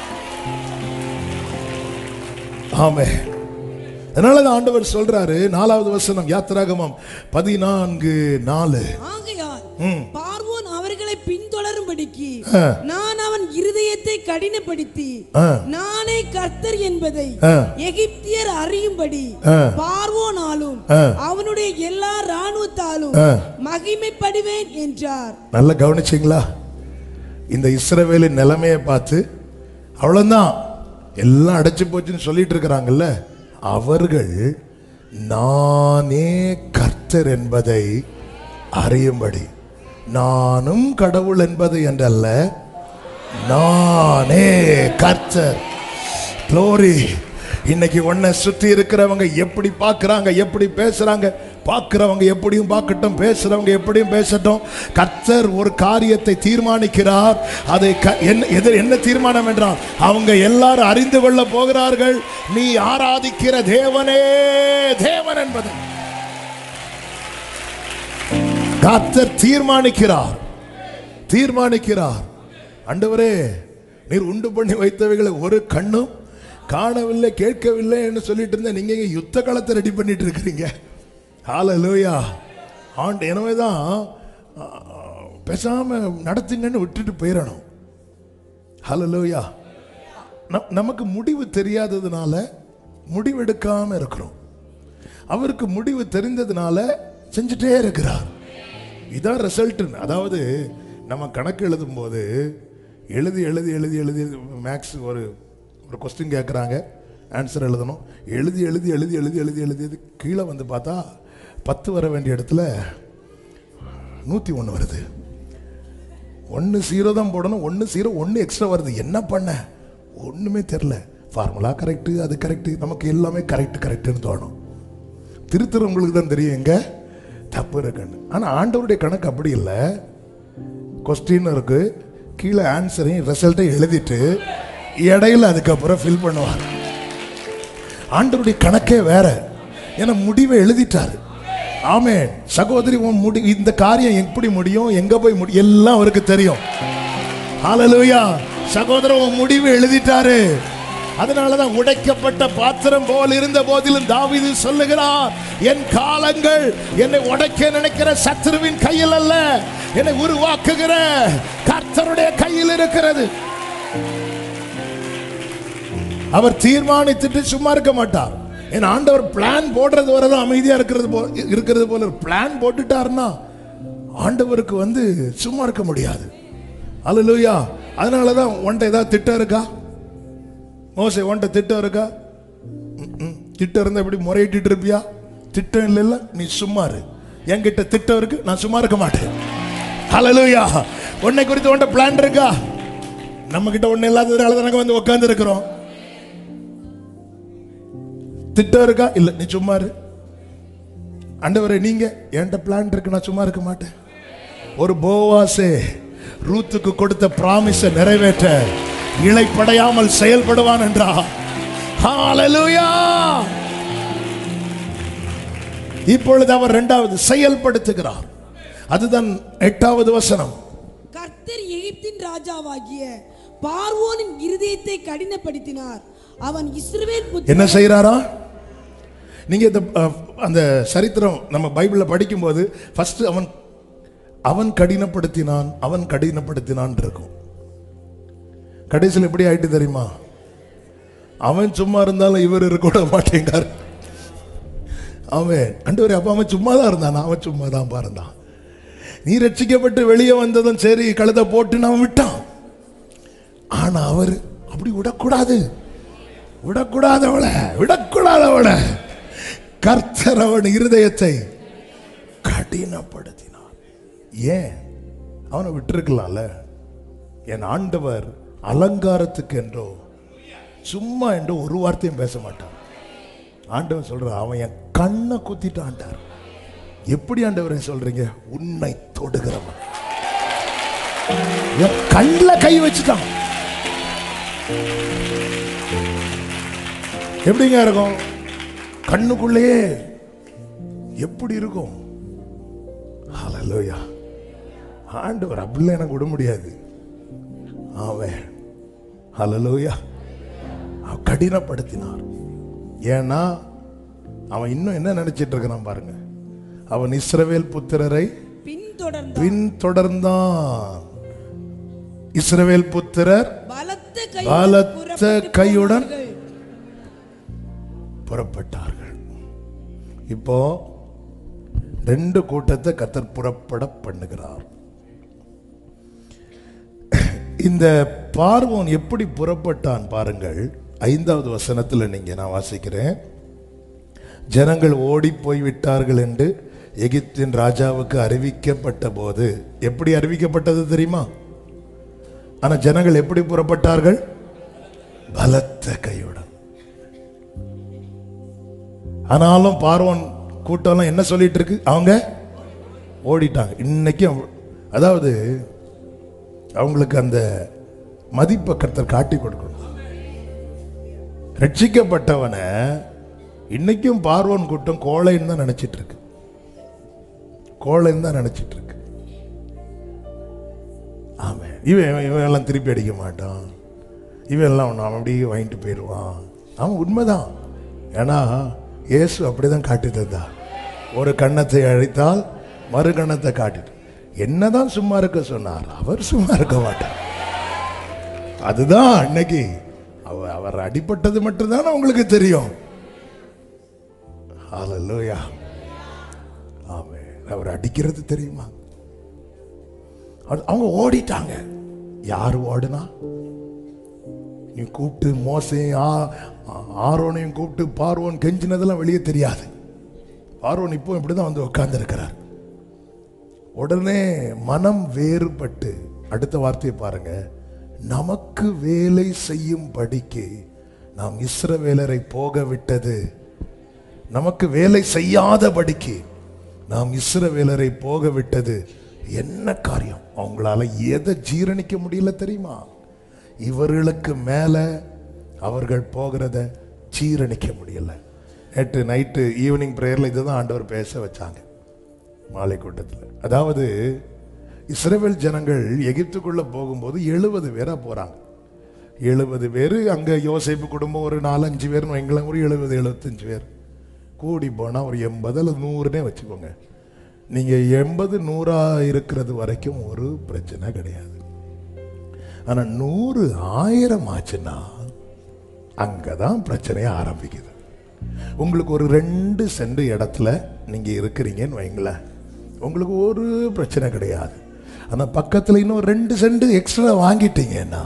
Speaker 1: ஆமே அதனாலதான் ஆண்டவர் சொல்றாரு நாலாவது வசனம் யாத்திராகமம் பதினான்கு நாலு
Speaker 2: ஆகையால்
Speaker 1: ம்.
Speaker 2: பார்வோன் அவர்களை பின்தொடரும்படிக்கு
Speaker 1: ஆ.
Speaker 2: நான் அவன் இருதயத்தை கடினப்படுத்தி
Speaker 1: ஆ.
Speaker 2: நானே கர்த்தர் என்பதை
Speaker 1: ஆ.
Speaker 2: எகிப்தியர் அறியும்படி
Speaker 1: ஆ.
Speaker 2: பார்வோனாலும்
Speaker 1: ஆ.
Speaker 2: அவனுடைய எல்லா ராணுவத்தாலும்
Speaker 1: ஆ.
Speaker 2: மகிமைப்படுவேன் என்றார்
Speaker 1: நல்லா கவனிச்சிங்களா இந்த இஸ்ரவேலின் நிலைமையை பார்த்து அவ்வளவுதான் எல்லாம் அடைச்சு போச்சுன்னு சொல்லிட்டு இருக்கிறாங்கல்ல அவர்கள் நானே கர்த்தர் என்பதை அறியும்படி நானும் கடவுள் என்பது என்றல்ல நானே கர்த்தர் க்ளோரி இன்னைக்கு உன்னை சுத்தி இருக்கிறவங்க எப்படி பார்க்கறாங்க எப்படி பேசுறாங்க பார்க்கிறவங்க எப்படியும் பார்க்கட்டும் பேசுறவங்க எப்படியும் பேசட்டும் கர்த்தர் ஒரு காரியத்தை தீர்மானிக்கிறார் அதை க- என்ன எதிர் என்ன தீர்மானம் என்றால் அவங்க எல்லாரும் அறிந்து கொள்ள போகிறார்கள் நீ ஆராதிக்கிற தேவனே தேவன் என்பது கர்த்தர் தீர்மானிக்கிறார் தீர்மானிக்கிறார் ஆண்டவரே நீர் உண்டு பண்ணி வைத்தவைகளை ஒரு கண்ணும் காணவில்லை கேட்கவில்லை என்று சொல்லிட்டு இருந்த நீங்க இங்க யுத்த களத்தை ரெடி பண்ணிட்டு இருக்கிறீங்க ஹalleluya ஆண்டு எனவே தான் பேசாம நடத்துங்கன்னு விட்டுட்டு போயிடணும் ஹalleluya நம் நமக்கு முடிவு தெரியாததுனால முடிவெடுக்காம இருக்கிறோம் அவருக்கு முடிவு தெரிந்ததுனால செஞ்சுட்டே இருக்கிறார் இதான் ரிசல்ட் அதாவது நம்ம கணக்கு எழுதும் போது எழுதி எழுதி எழுதி எழுதி மேக்ஸ் ஒரு ஒரு கொஸ்டின் கேட்குறாங்க ஆன்சர் எழுதணும் எழுதி எழுதி எழுதி எழுதி எழுதி எழுதி கீழே வந்து பார்த்தா பத்து வர வேண்டிய இடத்துல நூற்றி ஒன்று வருது ஒன்று ஜீரோ தான் போடணும் ஒன்று ஜீரோ ஒன்று எக்ஸ்ட்ரா வருது என்ன பண்ண ஒன்றுமே தெரில ஃபார்முலா கரெக்டு அது கரெக்டு நமக்கு எல்லாமே கரெக்ட் கரெக்டுன்னு தோணும் திருத்துறவங்களுக்கு தான் தெரியும் எங்க தப்பு இருக்குன்னு ஆனால் ஆண்டவருடைய கணக்கு அப்படி இல்லை கொஸ்டின் இருக்கு கீழே ஆன்சரையும் ரிசல்ட்டையும் எழுதிட்டு இடையில அதுக்கப்புறம் ஃபில் பண்ணுவார் ஆண்டவருடைய கணக்கே வேற ஏன்னா முடிவை எழுதிட்டாரு ஆமென் சகோதரி உன் முடி இந்த காரியம் எப்படி முடியும் எங்க போய் முடியும் எல்லாம் அவருக்கு தெரியும் ஹalleluya சகோதரன் உன் முடிவு எழுதிட்டாரு அதனாலதான் உடைக்கப்பட்ட பாத்திரம் போல் இருந்த போதிலும் தாவீது சொல்லுகிறார் என் காலங்கள் என்னை உடைக்க நினைக்கிற சத்துருவின் கையில் அல்ல என்னை உருவாக்குகிற கர்த்தருடைய கையில் இருக்கிறது அவர் தீர்மானித்துட்டு சும்மா இருக்க மாட்டார் என் ஆண்டவர் பிளான் போடுறது வரதான் அமைதியா இருக்கிறது போல இருக்கிறது போல பிளான் போட்டுட்டாருன்னா ஆண்டவருக்கு வந்து சும்மா இருக்க முடியாது அல்லேலூயா அதனால தான் உன்ட்ட ஏதாவது திட்டம் இருக்கா மோசே உன்ட்ட திட்டம் இருக்கா ம்ம். திட்டம் இருந்தா எப்படி முறையிட்டு இருப்பியா திட்டம் இல்லைல்ல நீ சும்மா இரு என்கிட்ட திட்டம் இருக்கு நான் சும்மா இருக்க மாட்டேன் ஹalleluya உன்னை குறித்து உன்ட்ட பிளான் இருக்கா நம்ம கிட்ட ஒண்ணு இல்லாததுனால தான் நாங்க வந்து உட்கார்ந்து இருக்கிறோம் திட்டம் இருக்கா இல்ல நீ சும்மா இரு ஆண்டவரே நீங்க என்கிட்ட பிளான் இருக்கு நான் சும்மா இருக்க மாட்டேன் ஒரு போவாசே ரூத்துக்கு கொடுத்த பிராமிஸ நிறைவேற்ற இழைப்படையாமல் செயல்படுவான் என்றா ஹalleluya இப்பொழுது அவர் இரண்டாவது செயல்படுத்துகிறார் அதுதான் எட்டாவது வசனம்
Speaker 2: கர்த்தர் எகிப்தின் ராஜாவாகிய பார்வோனின் இருதயத்தை கடினப்படுத்தினார் அவன் இஸ்ரவேல் புத்திர
Speaker 1: என்ன செய்யறாரா நீங்க இந்த அஹ், அந்த சரித்திரம் நம்ம பைபிள்ல படிக்கும்போது ஃபர்ஸ்ட் அவன் அவன் கடினப்படுத்தினான் அவன் கடினப்படுத்தினான் இருக்கும் கடைசியில் எப்படி ஆயிட்டு தெரியுமா அவன் சும்மா இருந்தாலும் இவர் இருக்க விட மாட்டேங்கார் அவன் அண்டவரே அப்ப அவன் சும்மா தான் இருந்தான் அவன் சும்மா தான் இருந்தான் நீ ரட்சிக்கப்பட்டு வெளியே வந்ததும் சரி கழுத போட்டு அவன் விட்டான் ஆனா அவர் அப்படி விடக்கூடாது விடக்கூடாது அவளை விடக்கூடாது அவளை கர்த்தர் அவன் இருதயத்தை கடினப்படுத்தினார் ஏன் அவனை விட்டிருக்கலாம்ல என் ஆண்டவர் அலங்காரத்துக்கு என்றோ சும்மா என்றோ ஒரு வார்த்தையும் பேச மாட்டான் ஆண்டவன் சொல்ற அவன் என் கண்ணை குத்திட்டான்டார் எப்படி ஆண்டவரை சொல்றீங்க உன்னை தொடுகிறவன் என் கண்ணில் கை வச்சுட்டான் எப்படிங்க இருக்கும் கண்ணுக்குள்ளேயே எப்படி இருக்கும் ஹalleluya ஆண்டவர் அப்படிலாம் எனக்கு விட முடியாது அவன் ஹalleluya அவன் கடினப்படுத்தினார் ஏன்னா அவன் இன்னும் என்ன நினைச்சிட்டு இருக்கிறான் பாருங்க அவன் இஸ்ரவேல் புத்திரரை
Speaker 2: பின்தொடர்ந்தார்
Speaker 1: பின்தொடர்ந்தான் இஸ்ரவேல் புத்திரர்
Speaker 2: பலத்த
Speaker 1: பலத்த
Speaker 2: புறப்பட்டு
Speaker 1: கையுடன்
Speaker 2: போனார்கள்.
Speaker 1: புறப்பட்டார்கள் இப்போ ரெண்டு கூட்டத்தை கத்தர் புறப்பட பண்ணுகிறார் இந்த பார்வோன் எப்படி புறப்பட்டான் பாருங்கள் ஐந்தாவது வசனத்துல நீங்க நான் வாசிக்கிறேன் ஜனங்கள் ஓடி போய் விட்டார்கள் என்று எகிப்தின் ராஜாவுக்கு அறிவிக்கப்பட்ட போது எப்படி அறிவிக்கப்பட்டது தெரியுமா ஆனா ஜனங்கள் எப்படி புறப்பட்டார்கள் பலத்த கையுடன் ஆனாலும் பார்வோன் கூட்டம்லாம் என்ன சொல்லிட்டு இருக்கு அவங்க ஓடிட்டாங்க இன்னைக்கும் அதாவது அவங்களுக்கு அந்த மதிப்பை கர்த்தர் காட்டி கொடுக்கணும் ரட்சிக்கப்பட்டவனை இன்னைக்கும் பார்வோன் கூட்டம் கோழைன்னு தான் நினைச்சிட்டு இருக்கு கோழைன்னு தான் நினைச்சிட்டு இருக்கு ஆமாம் இவன் இவன் எல்லாம் திருப்பி அடிக்க மாட்டான் இவன் எல்லாம் அவன் அப்படியே வாங்கிட்டு போயிடுவான் அவன் உண்மைதான் ஏன்னா இயேசு அப்படிதான் காட்டி தந்தா ஒரு கண்ணத்தை அழித்தால் மறு கண்ணத்தை காட்டிட்டு என்னதான் சும்மா இருக்க சொன்னார் அவர் சும்மா இருக்க மாட்டார் அதுதான் அன்னைக்கு அவர் அவர் அடிபட்டது மட்டும்தான் உங்களுக்கு தெரியும் ஹalleluya ஆமென் அவர் அடிக்கிறது தெரியுமா அது- அவங்க ஓடிட்டாங்க யார் ஓடுனா நீ கூப்பிட்டு மோசையும் ஆ- ஆ- ஆரோனையும் கூப்பிட்டு பார்வோன் கெஞ்சினதெல்லாம் வெளியே தெரியாது பார்வோன் இப்போ இப்படிதான் வந்து உட்கார்ந்து உடனே மனம் வேறுபட்டு அடுத்த வார்த்தையை பாருங்க நமக்கு வேலை செய்யும் படிக்கு நாம் இஸ்ரவேலரை போக விட்டது நமக்கு வேலை செய்யாதபடிக்கு நாம் இஸ்ரவேலரை போக விட்டது என்ன காரியம் அவங்களால எதை ஜீரணிக்க முடியல தெரியுமா இவர்களுக்கு மேல அவர்கள் போகிறத ஜீரணிக்க முடியல நேற்று நைட்டு ஈவினிங் ப்ரேயரில் இதுதான் ஆண்டவர் பேச வச்சாங்க மாலை கூட்டத்தில் அதாவது இஸ்ரவேல் ஜனங்கள் எகிப்துக்குள்ள போகும்போது எழுபது பேரா போறாங்க எழுபது பேர் அங்க யோசேப்பு குடும்பம் ஒரு நாலஞ்சு பேர்னு வைங்களேன் ஒரு எழுபது எழுபத்தஞ்சு பேர் கூடி போனா ஒரு எண்பது அல்லது நூறுனே வச்சுக்கோங்க நீங்க எண்பது நூறா இருக்கிறது வரைக்கும் ஒரு பிரச்சனை கிடையாது ஆனா நூறு ஆயிரம் ஆச்சுன்னா அங்கதான் பிரச்சனையே ஆரம்பிக்குது உங்களுக்கு ஒரு ரெண்டு சென்ட் இடத்துல நீங்க இருக்கிறீங்கன்னு வைங்களேன் உங்களுக்கு ஒரு பிரச்சனை கிடையாது ஆனா பக்கத்துல இன்னும் ரெண்டு சென்ட் எக்ஸ்ட்ரா வாங்கிட்டீங்கன்னா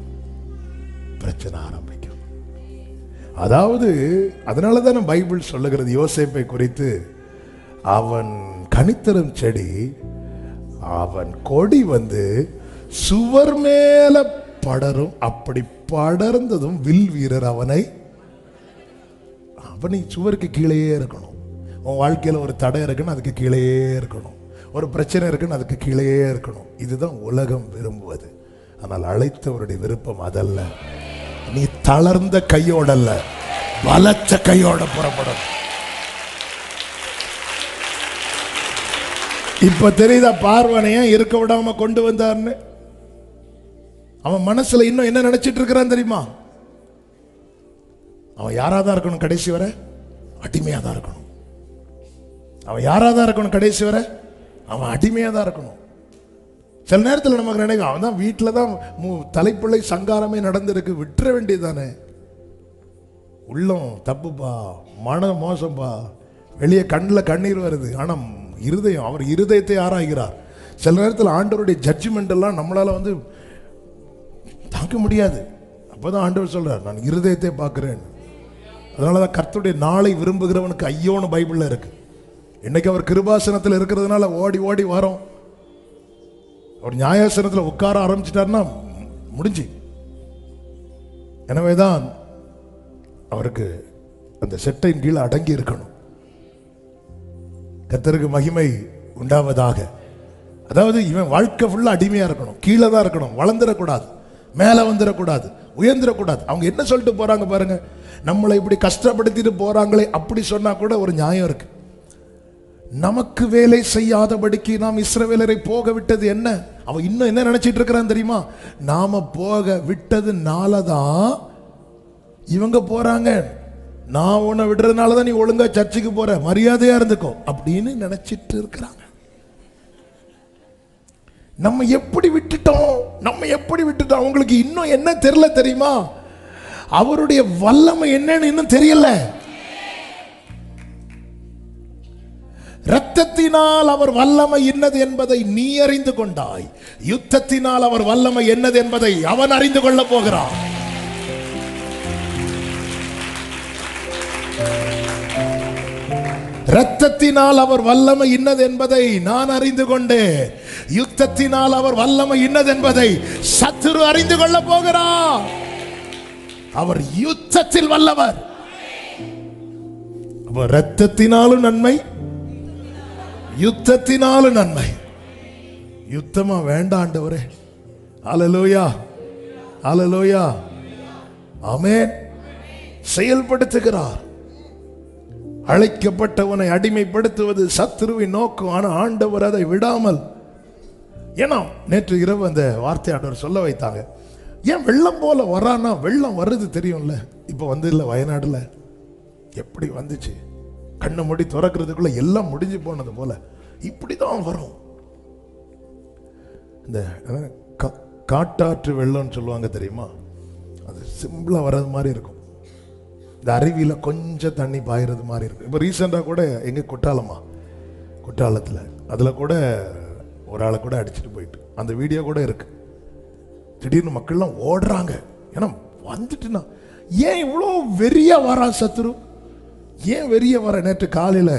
Speaker 1: பிரச்சனை ஆரம்பிக்கும் அதாவது அதனால தானே பைபிள் சொல்லுகிறது யோசேப்பை குறித்து அவன் கனித்தரும் செடி அவன் கொடி வந்து சுவர் மேல படரும் அப்படி படர்ந்ததும் வில் வீரர் அவனை அப்ப நீ சுவருக்கு கீழேயே இருக்கணும் உன் வாழ்க்கையில ஒரு தடை இருக்குன்னு அதுக்கு கீழேயே இருக்கணும் ஒரு பிரச்சனை இருக்குன்னு அதுக்கு கீழேயே இருக்கணும் இதுதான் உலகம் விரும்புவது ஆனால் அழைத்தவருடைய விருப்பம் அதல்ல நீ தளர்ந்த கையோடல்ல பலத்த கையோட புறப்படும் இப்ப தெரியுதா பார்வனைய இருக்க விடாம கொண்டு வந்தார்னு அவன் மனசுல இன்னும் என்ன நினைச்சிட்டு இருக்கிறான் தெரியுமா அவன் யாரா தான் இருக்கணும் கடைசி வரை அடிமையா தான் இருக்கணும் அவன் யாரா தான் இருக்கணும் கடைசி வரை அவன் அடிமையா தான் இருக்கணும் சில நேரத்தில் நமக்கு நினைக்கும் அவன் தான் வீட்டில் தான் மு- தலைப்பிள்ளை சங்காரமே நடந்திருக்கு விட்டுற வேண்டியதானே உள்ளம் தப்புப்பா மனம் மோசம்பா வெளியே கண்ணில் கண்ணீர் வருது ஆனால் இருதயம் அவர் இருதயத்தை ஆராய்கிறார் சில நேரத்தில் ஆண்டவருடைய ஜட்ஜ்மெண்ட் எல்லாம் நம்மளால வந்து தாங்க முடியாது அப்பதான் ஆண்டவர் சொல்றார் நான் இருதயத்தை பார்க்கிறேன் அதனால தான் கர்த்தருடைய நாளை விரும்புகிறவனுக்கு ஐயோன்னு பைபிள்ல இருக்கு இன்னைக்கு அவர் கிருபாசனத்தில் இருக்கிறதுனால ஓடி ஓடி வரோம் அவர் நியாயாசனத்தில் உட்கார ஆரம்பிச்சிட்டாருன்னா முடிஞ்சு எனவேதான் அவருக்கு அந்த செட்டையின் கீழே அடங்கி இருக்கணும் கர்த்தருக்கு மகிமை உண்டாவதாக அதாவது இவன் வாழ்க்கை ஃபுல்லா அடிமையா இருக்கணும் கீழே தான் இருக்கணும் வளர்ந்துடக்கூடாது மேலே வந்துடக்கூடாது உயர்ந்துடக்கூடாது அவங்க என்ன சொல்லிட்டு போறாங்க பாருங்க நம்மளை இப்படி கஷ்டப்படுத்திட்டு போறாங்களே அப்படி சொன்னா கூட ஒரு நியாயம் இருக்கு நமக்கு வேலை செய்யாதபடிக்கு நாம் இஸ்ரவேலரை போக விட்டது என்ன அவன் இன்னும் என்ன நினைச்சிட்டு இருக்கிறான் தெரியுமா நாம போக விட்டதுனால தான் இவங்க போறாங்க நான் உன்னை விடுறதுனால தான் நீ ஒழுங்கா சர்ச்சுக்கு போற மரியாதையா இருந்துக்கோ அப்படின்னு நினைச்சிட்டு இருக்கிறாங்க நம்ம எப்படி விட்டுட்டோம் நம்ம எப்படி விட்டுட்டோம் அவங்களுக்கு இன்னும் என்ன தெரியல தெரியுமா அவருடைய வல்லமை என்னன்னு இன்னும் தெரியல இரத்தத்தினால் அவர் வல்லமை என்னது என்பதை நீ அறிந்து கொண்டாய் யுத்தத்தினால் அவர் வல்லமை என்னது என்பதை அவன் அறிந்து கொள்ள போகிறான் இரத்தத்தினால் அவர் வல்லமை இன்னது என்பதை நான் அறிந்து கொண்டேன் யுத்தத்தினால் அவர் வல்லமை இன்னது என்பதை சத்துரு அறிந்து கொள்ள போகிறார் அவர் யுத்தத்தில் வல்லவர் அப்ப ரத்தத்தினாலும் நன்மை யுத்தத்தினாலும் நன்மை யுத்தமா வேண்டாண்டவரே அலலோயா அலலோயா ஆமென் செயல்படுத்துகிறார் அழைக்கப்பட்டவனை அடிமைப்படுத்துவது சத்துருவின் நோக்கம் ஆனா ஆண்டவர் அதை விடாமல் ஏன்னா நேற்று இரவு அந்த வார்த்தை ஆண்டவர் சொல்ல வைத்தாங்க ஏன் வெள்ளம் போல வரானா வெள்ளம் வருது தெரியும்ல இப்போ வந்து இல்லை வயநாடுல எப்படி வந்துச்சு கண்ணை மூடி திறக்கிறதுக்குள்ள எல்லாம் முடிஞ்சு போனது போல இப்படிதான் வரும் இந்த அஹ், கா- காட்டாற்று வெள்ளம்னு சொல்லுவாங்க தெரியுமா அது சிம்பிளா வர்றது மாதிரி இருக்கும் இந்த அருவியில கொஞ்சம் தண்ணி பாயிறது மாதிரி இருக்கும் இப்போ ரீசெண்டாக கூட எங்க குற்றாலமா குற்றாலத்தில் அதில் கூட ஒரு ஆளை கூட அடிச்சுட்டு போயிட்டு அந்த வீடியோ கூட இருக்கு திடீர்னு மக்கள்லாம் ஓடுறாங்க ஏன்னா வந்துட்டுனா ஏன் இவ்வளோ வெறியா வரா சத்துரு ஏன் வெறிய வர நேற்று காலையில்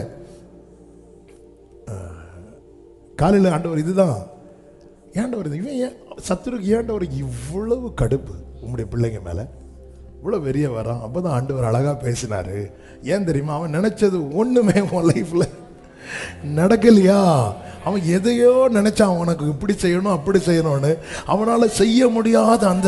Speaker 1: காலையில் ஆண்டவர் இதுதான் ஏண்டவர் இது இவன் ஏன் சத்துருக்கு ஏண்டவர் இவ்வளவு கடுப்பு உங்களுடைய பிள்ளைங்க மேலே இவ்வளோ வெறிய வரான் அப்போ தான் ஆண்டவர் அழகாக பேசினாரு ஏன் தெரியுமா அவன் நினைச்சது ஒன்றுமே உன் லைஃப்பில் நடக்கலையா அவன் எதையோ நினைச்சான் உனக்கு இப்படி செய்யணும் அப்படி செய்யணும்னு அவனால செய்ய முடியாத அந்த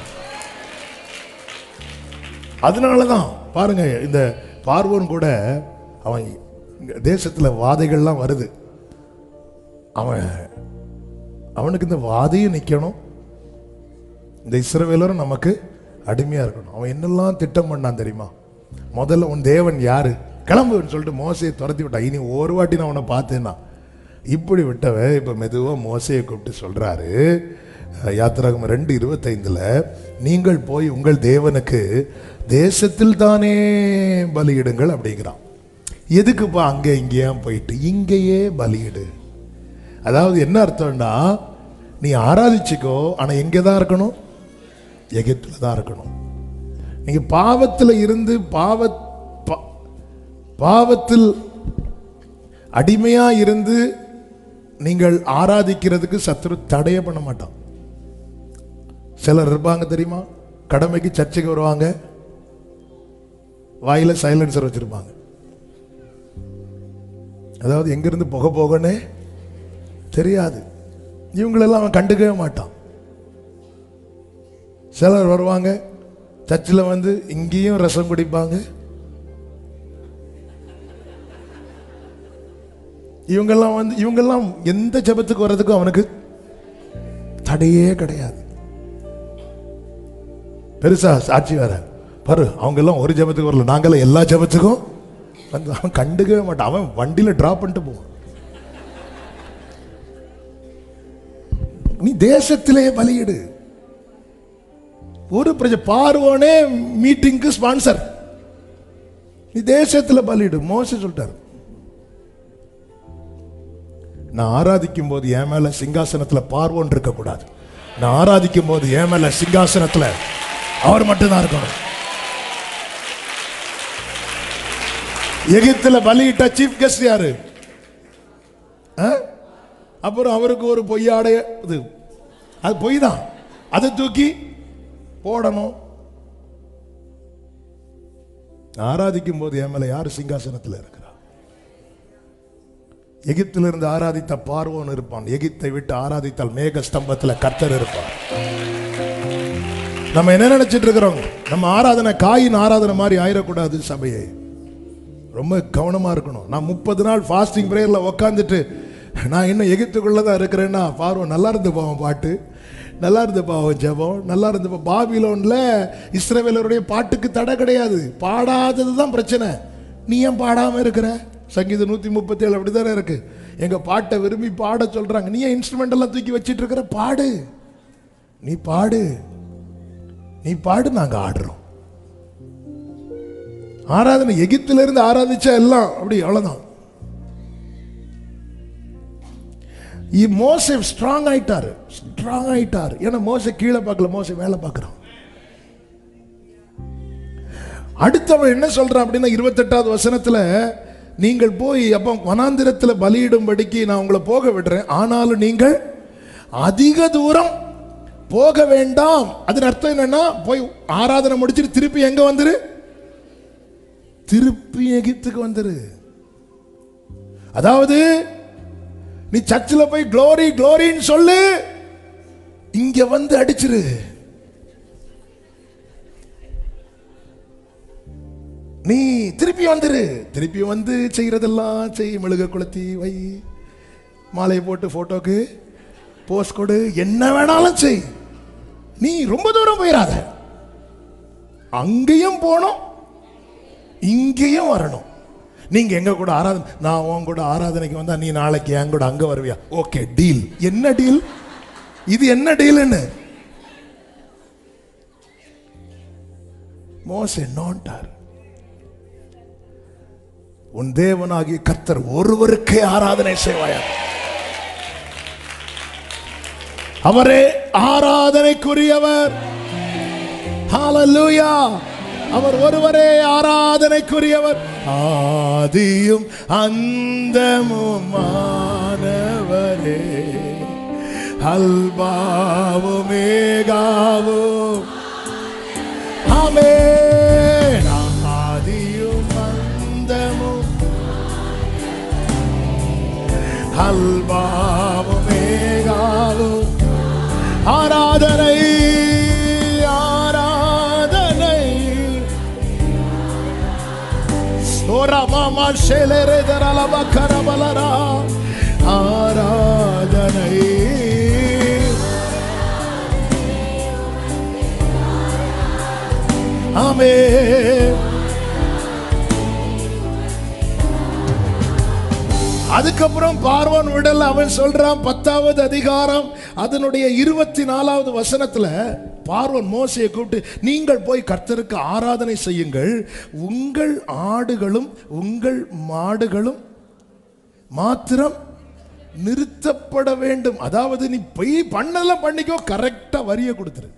Speaker 1: அதனால தான் பாருங்க இந்த பார்வோன் கூட அவன் தேசத்தில் வாதைகள்லாம் வருது அவன் அவனுக்கு இந்த வாதையும் நிற்கணும் இந்த இஸ்ரவேலரும் நமக்கு அடிமையா இருக்கணும் அவன் என்னெல்லாம் திட்டம் பண்ணான் தெரியுமா முதல்ல உன் தேவன் யாரு கிளம்புன்னு சொல்லிட்டு மோசையை துரத்தி விட்டான் இனி ஒரு வாட்டி நான் உன்னை பார்த்தேன்னா இப்படி விட்டவன் இப்ப மெதுவா மோசையை கூப்பிட்டு சொல்றாரு அஹ், யாத்திராகமம் ரெண்டு இருபத்தைந்துல நீங்கள் போய் உங்கள் தேவனுக்கு தேசத்தில் தானே பலியிடுங்கள் அப்படிங்கிறான் எதுக்குப்பா அங்க இங்கேயும் போயிட்டு இங்கேயே பலியிடு அதாவது என்ன அர்த்தம்னா நீ ஆராதிச்சுக்கோ ஆனா எங்க தான் இருக்கணும் எகிப்துல தான் இருக்கணும் நீங்க பாவத்துல இருந்து பாவ பா- பாவத்தில் அடிமையா இருந்து நீங்கள் ஆராதிக்கிறதுக்கு சத்துரு தடையே பண்ண மாட்டான் சிலர் இருப்பாங்க தெரியுமா கடமைக்கு சர்ச்சைக்கு வருவாங்க வாயில சைலன்சர் வச்சிருப்பாங்க அதாவது எங்கிருந்து புகை போகனே தெரியாது இவங்களெல்லாம் அவன் கண்டுக்கவே மாட்டான் சிலர் வருவாங்க சர்ச்சில் வந்து இங்கேயும் ரசம் குடிப்பாங்க இவங்கெல்லாம் வந்து இவங்கெல்லாம் எந்த ஜெபத்துக்கு வர்றதுக்கும் அவனுக்கு தடையே கிடையாது பெருசா சாட்சி வேற பாரு அவங்க எல்லாம் ஒரு ஜெபத்துக்கு வரல நாங்கெல்லாம் எல்லா ஜெபத்துக்கும் வந்து அவன் கண்டுக்கவே மாட்டான் அவன் வண்டியில டிராப் பண்ணிட்டு போவான் நீ தேசத்திலே பலியிடு ஒரு பிரஜ பார்வோனே மீட்டிங்க்கு ஸ்பான்சர் நீ தேசத்துல பலியிடு மோச சொல்லிட்டாரு நான் ஆராதிக்கும் போது என் மேல சிங்காசனத்துல பார்வோன் இருக்க கூடாது நான் ஆராதிக்கும் போது என் மேல சிங்காசனத்துல அவர் மட்டும்தான் இருக்கணும் எகிப்துல பலியிட்ட சீஃப் கெஸ்ட் யாரு ஆ? அப்புறம் அவருக்கு ஒரு பொய்யாடைய இது அது பொய் தான் அதை தூக்கி போடணும் ஆராதிக்கும் போது என் மேல யார் சிங்காசனத்தில் இருக்கிறா எகிப்திலிருந்து ஆராதித்த பார்வோன் இருப்பான் எகிப்தை விட்டு ஆராதித்தால் மேக ஸ்தம்பத்துல கர்த்தர் இருப்பான் நம்ம என்ன நினைச்சிட்டு இருக்கிறோம் நம்ம ஆராதனை காயின் ஆராதனை மாதிரி ஆயிடக்கூடாது சபையை ரொம்ப கவனமா இருக்கணும் நான் முப்பது நாள் ஃபாஸ்டிங் பிரேயர்ல உக்காந்துட்டு நான் இன்னும் எகிப்துக்குள்ள தான் இருக்கிறேன்னா பார்வோம் நல்லா இருந்து போவோம் பாட்டு நல்லா இருந்து பாவம் ஜெபம் நல்லா இருந்து பா- பாபிலோன்ல இஸ்ரவேலருடைய பாட்டுக்கு தடை கிடையாது பாடாதது தான் பிரச்சனை நீ ஏன் பாடாம இருக்கிற சங்கீதம் நூத்தி முப்பத்தி ஏழு அப்படிதானே இருக்கு எங்க பாட்டை விரும்பி பாட சொல்றாங்க நீ ஏன் இன்ஸ்ட்ருமெண்ட் எல்லாம் தூக்கி வச்சிட்டு இருக்கிற பாடு நீ பாடு நீ பாடு நாங்க ஆடுறோம் ஆராதனை எகிப்துல இருந்து ஆராதிச்சா எல்லாம் அப்படி அவ்வளவுதான் இ மோசே ஸ்ட்ராங் ஆயிட்டாரு ஸ்ட்ராங் ஆயிட்டாரு ஏன்னா மோசே கீழே பார்க்கல மோசே மேல பார்க்கறான் அடுத்தவன் என்ன சொல்றான் அப்படின்னா இருபத்தெட்டாவது வசனத்துல நீங்கள் போய் அப்போ வனாந்திரத்துல பலியிடும்படிக்கு நான் உங்களை போக விடுறேன் ஆனாலும் நீங்கள் அதிக தூரம் போக வேண்டாம் அதன் அர்த்தம் என்னன்னா போய் ஆராதனை முடிச்சிட்டு திருப்பி எங்க வந்துரு திருப்பி எகிப்துக்கு வந்துரு அதாவது நீ சர்ச்சில் போய் க்ளோரி க்ளோரின்னு சொல்லு இங்க வந்து அடிச்சிரு நீ திருப்பி வந்துரு திருப்பி வந்து செய்யறதெல்லாம் செய் மெழுக கொளுத்தி வை மாலையை போட்டு போட்டோக்கு போஸ்ட் கொடு என்ன வேணாலும் செய் நீ ரொம்ப தூரம் போயிடாத அங்கேயும் போனோம் இங்கேயும் வரணும் நீங்க எங்க கூட ஆராதனை நான் உன் கூட ஆராதனைக்கு வந்தா நீ நாளைக்கு என் கூட அங்க வருவியா ஓகே டீல் என்ன டீல் இது என்ன டீல்னு மோசே நோண்டார் உன் தேவனாகிய கர்த்தர் ஒருவருக்கே ஆராதனை செய்வாயா அவரே ஆராதனைக்குரியவர் ஹalleluya அவர் ஒருவரே ஆராதனைக்குரியவர் ஆதியும் அந்தமும் மாணவரே அல்பாவும் மேகாவும் ஆமென் ஆதியும் அந்தமும் அல்பாவும் மேகாவும் ஆராதனை ஆராதனை சோரமாமா ஷெலரெதரலவ கரபலரா ஆராதனை ஆமென் அதுக்கப்புறம் பார்வோன் விடல் அவன் சொல்றான் பத்தாவது அதிகாரம் அதனுடைய இருபத்தி நாலாவது வசனத்துல பார்வோன் மோசையை கூப்பிட்டு நீங்கள் போய் கர்த்தருக்கு ஆராதனை செய்யுங்கள் உங்கள் ஆடுகளும் உங்கள் மாடுகளும் மாத்திரம் நிறுத்தப்பட வேண்டும் அதாவது நீ போய் பண்ணலாம் பண்ணிக்கோ கரெக்டா வரிய கொடுத்துரு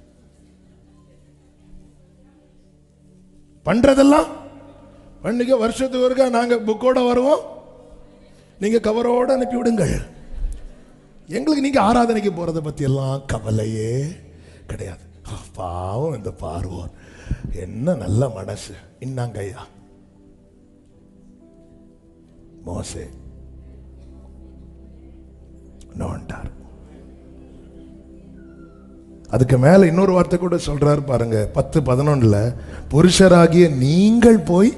Speaker 1: பண்றதெல்லாம் பண்ணிக்கோ வருஷத்துக்கு ஒருக்கா நாங்க புக்கோட வருவோம் நீங்க கவரோட அனுப்பி விடுங்கள் எங்களுக்கு நீங்க ஆராதனைக்கு போறதை பத்தி எல்லாம் கவலையே கிடையாது ஆ, பாவம் இந்த பார்வோன் என்ன நல்ல மனசு இன்னாங்க ஐயா மோசே நோண்டார் அதுக்கு மேல இன்னொரு வார்த்தை கூட சொல்றாரு பாருங்க பத்து பதினொன்னுல புருஷராகிய நீங்கள் போய்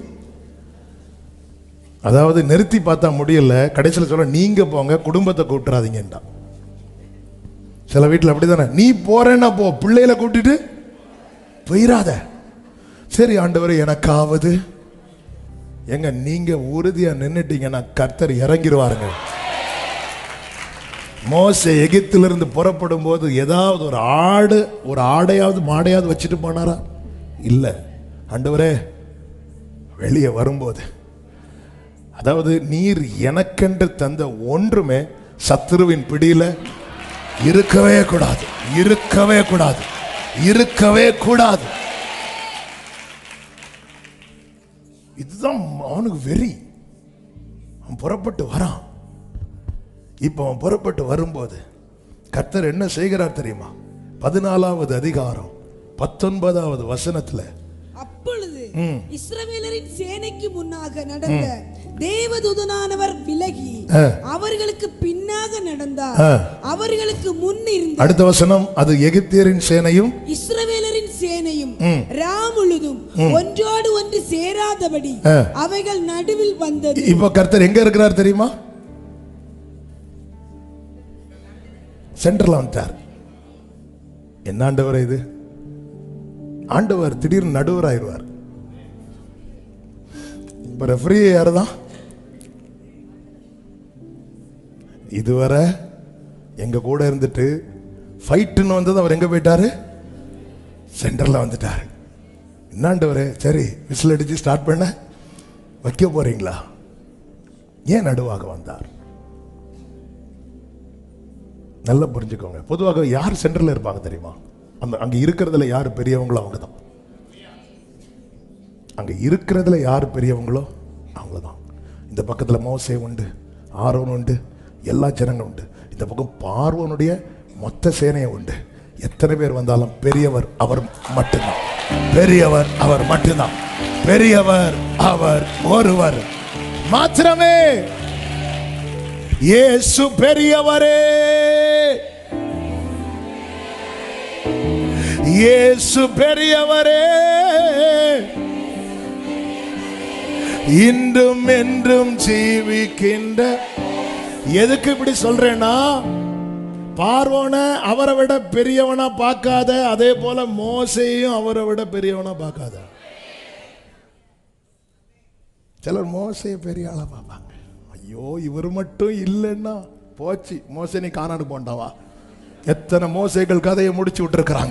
Speaker 1: அதாவது நிறுத்தி பார்த்தா முடியல கடைசியில் சொல்ல நீங்க போங்க குடும்பத்தை கூப்பிட்டுறாதீங்கன்றா சில வீட்டில் அப்படிதானே நீ போறேன்னா போ பிள்ளைகளை கூட்டிட்டு போயிடாத சரி ஆண்டவர் எனக்காவது எங்க நீங்க உறுதியா நின்னுட்டீங்கன்னா கர்த்தர் இறங்கிடுவாருங்க மோசே எகிப்திலிருந்து புறப்படும் போது ஏதாவது ஒரு ஆடு ஒரு ஆடையாவது மாடையாவது வச்சுட்டு போனாரா இல்ல ஆண்டவரே வெளியே வரும்போது அதாவது நீர் எனக்கென்று தந்த ஒன்றுமே சத்துருவின் பிடியில இருக்கவே கூடாது இருக்கவே கூடாது இருக்கவே கூடாது இதுதான் அவனுக்கு வெறி அவன் புறப்பட்டு வரான் இப்ப அவன் புறப்பட்டு வரும்போது கர்த்தர் என்ன செய்கிறார் தெரியுமா பதினாலாவது அதிகாரம் பத்தொன்பதாவது வசனத்துல
Speaker 2: அப்பொழுது இஸ்ரவேலரின் சேனைக்கு முன்னாக நடந்த தேவதூதனானவர் விலகி
Speaker 1: ஆ.
Speaker 2: அவர்களுக்கு பின்னாக நடந்தார்
Speaker 1: ஆ.
Speaker 2: அவர்களுக்கு முன் இருந்த
Speaker 1: அடுத்த வசனம் அது எகிப்தியரின் சேனையும்
Speaker 2: இஸ்ரவேலரின் சேனையும் ராமுழுதும் ஒன்றோடு ஒன்று சேராதபடி
Speaker 1: ஆ.
Speaker 2: அவைகள் நடுவில் வந்தது
Speaker 1: இப்போ கர்த்தர் எங்க இருக்கிறார் தெரியுமா சென்டர்ல வந்துட்டார் என்ன ஆண்டவர் இது ஆண்டவர் திடீர்னு நடுவர் ஆயிடுவார் இப்ப ரெஃப்ரி யாருதான் இதுவரை எங்க கூட இருந்துட்டு ஃபைட்டுன்னு வந்தது அவர் எங்க போயிட்டாரு சென்டர்ல வந்துட்டாரு என்னாண்டவரே சரி விசில் அடிச்சு ஸ்டார்ட் பண்ண வைக்க போறீங்களா ஏன் நடுவாக வந்தார் நல்லா புரிஞ்சுக்கோங்க பொதுவாக யார் சென்டர்ல இருப்பாங்க தெரியுமா அந்த அங்க இருக்கிறதுல யார் பெரியவங்களோ அவங்க தான் அங்க இருக்கிறதுல யார் பெரியவங்களோ அவங்க தான் இந்த பக்கத்துல மோசே உண்டு ஆரோன் உண்டு எல்லா ஜனங்களும் உண்டு இந்த பக்கம் பார்வனுடைய மொத்த சேனையை உண்டு எத்தனை பேர் வந்தாலும் பெரியவர் அவர் மட்டும்தான் பெரியவர் அவர் மட்டும்தான் பெரியவர் அவர் ஒருவர் மாத்திரமே இயேசு பெரியவரே இயேசு பெரியவரே இன்றும் என்றும் ஜீவிக்கின்ற எதுக்கு இப்படி சொல்றேன்னா பார்வோன அவரை விட பெரியவனா பார்க்காத அதே போல மோசையும் அவரை விட பெரியவனா பார்க்காத சிலர் மோசைய பெரிய ஆளா பார்ப்பாங்க ஐயோ இவர் மட்டும் இல்லைன்னா போச்சு மோசை நீ காணாடு போண்டாவா எத்தனை மோசைகள் கதையை முடிச்சு விட்டுருக்குறாங்க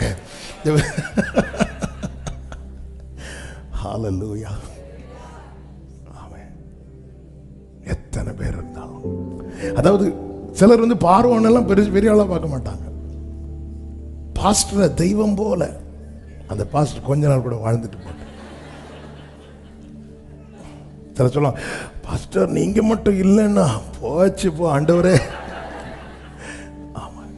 Speaker 1: ஹalleluya ஆமென் எத்தனை பேர் இருந்தாலும் அதாவது சிலர் வந்து பார்வனெல்லாம் பெரிய பெரிய ஆளா பார்க்க மாட்டாங்க பாஸ்டரை தெய்வம் போல அந்த பாஸ்டர் கொஞ்ச நாள் கூட வாழ்ந்துட்டு போட்டு சில சொல்லுவாங்க பாஸ்டர் நீங்க மட்டும் இல்லைன்னா போச்சு போ ஆண்டவரே ஆமா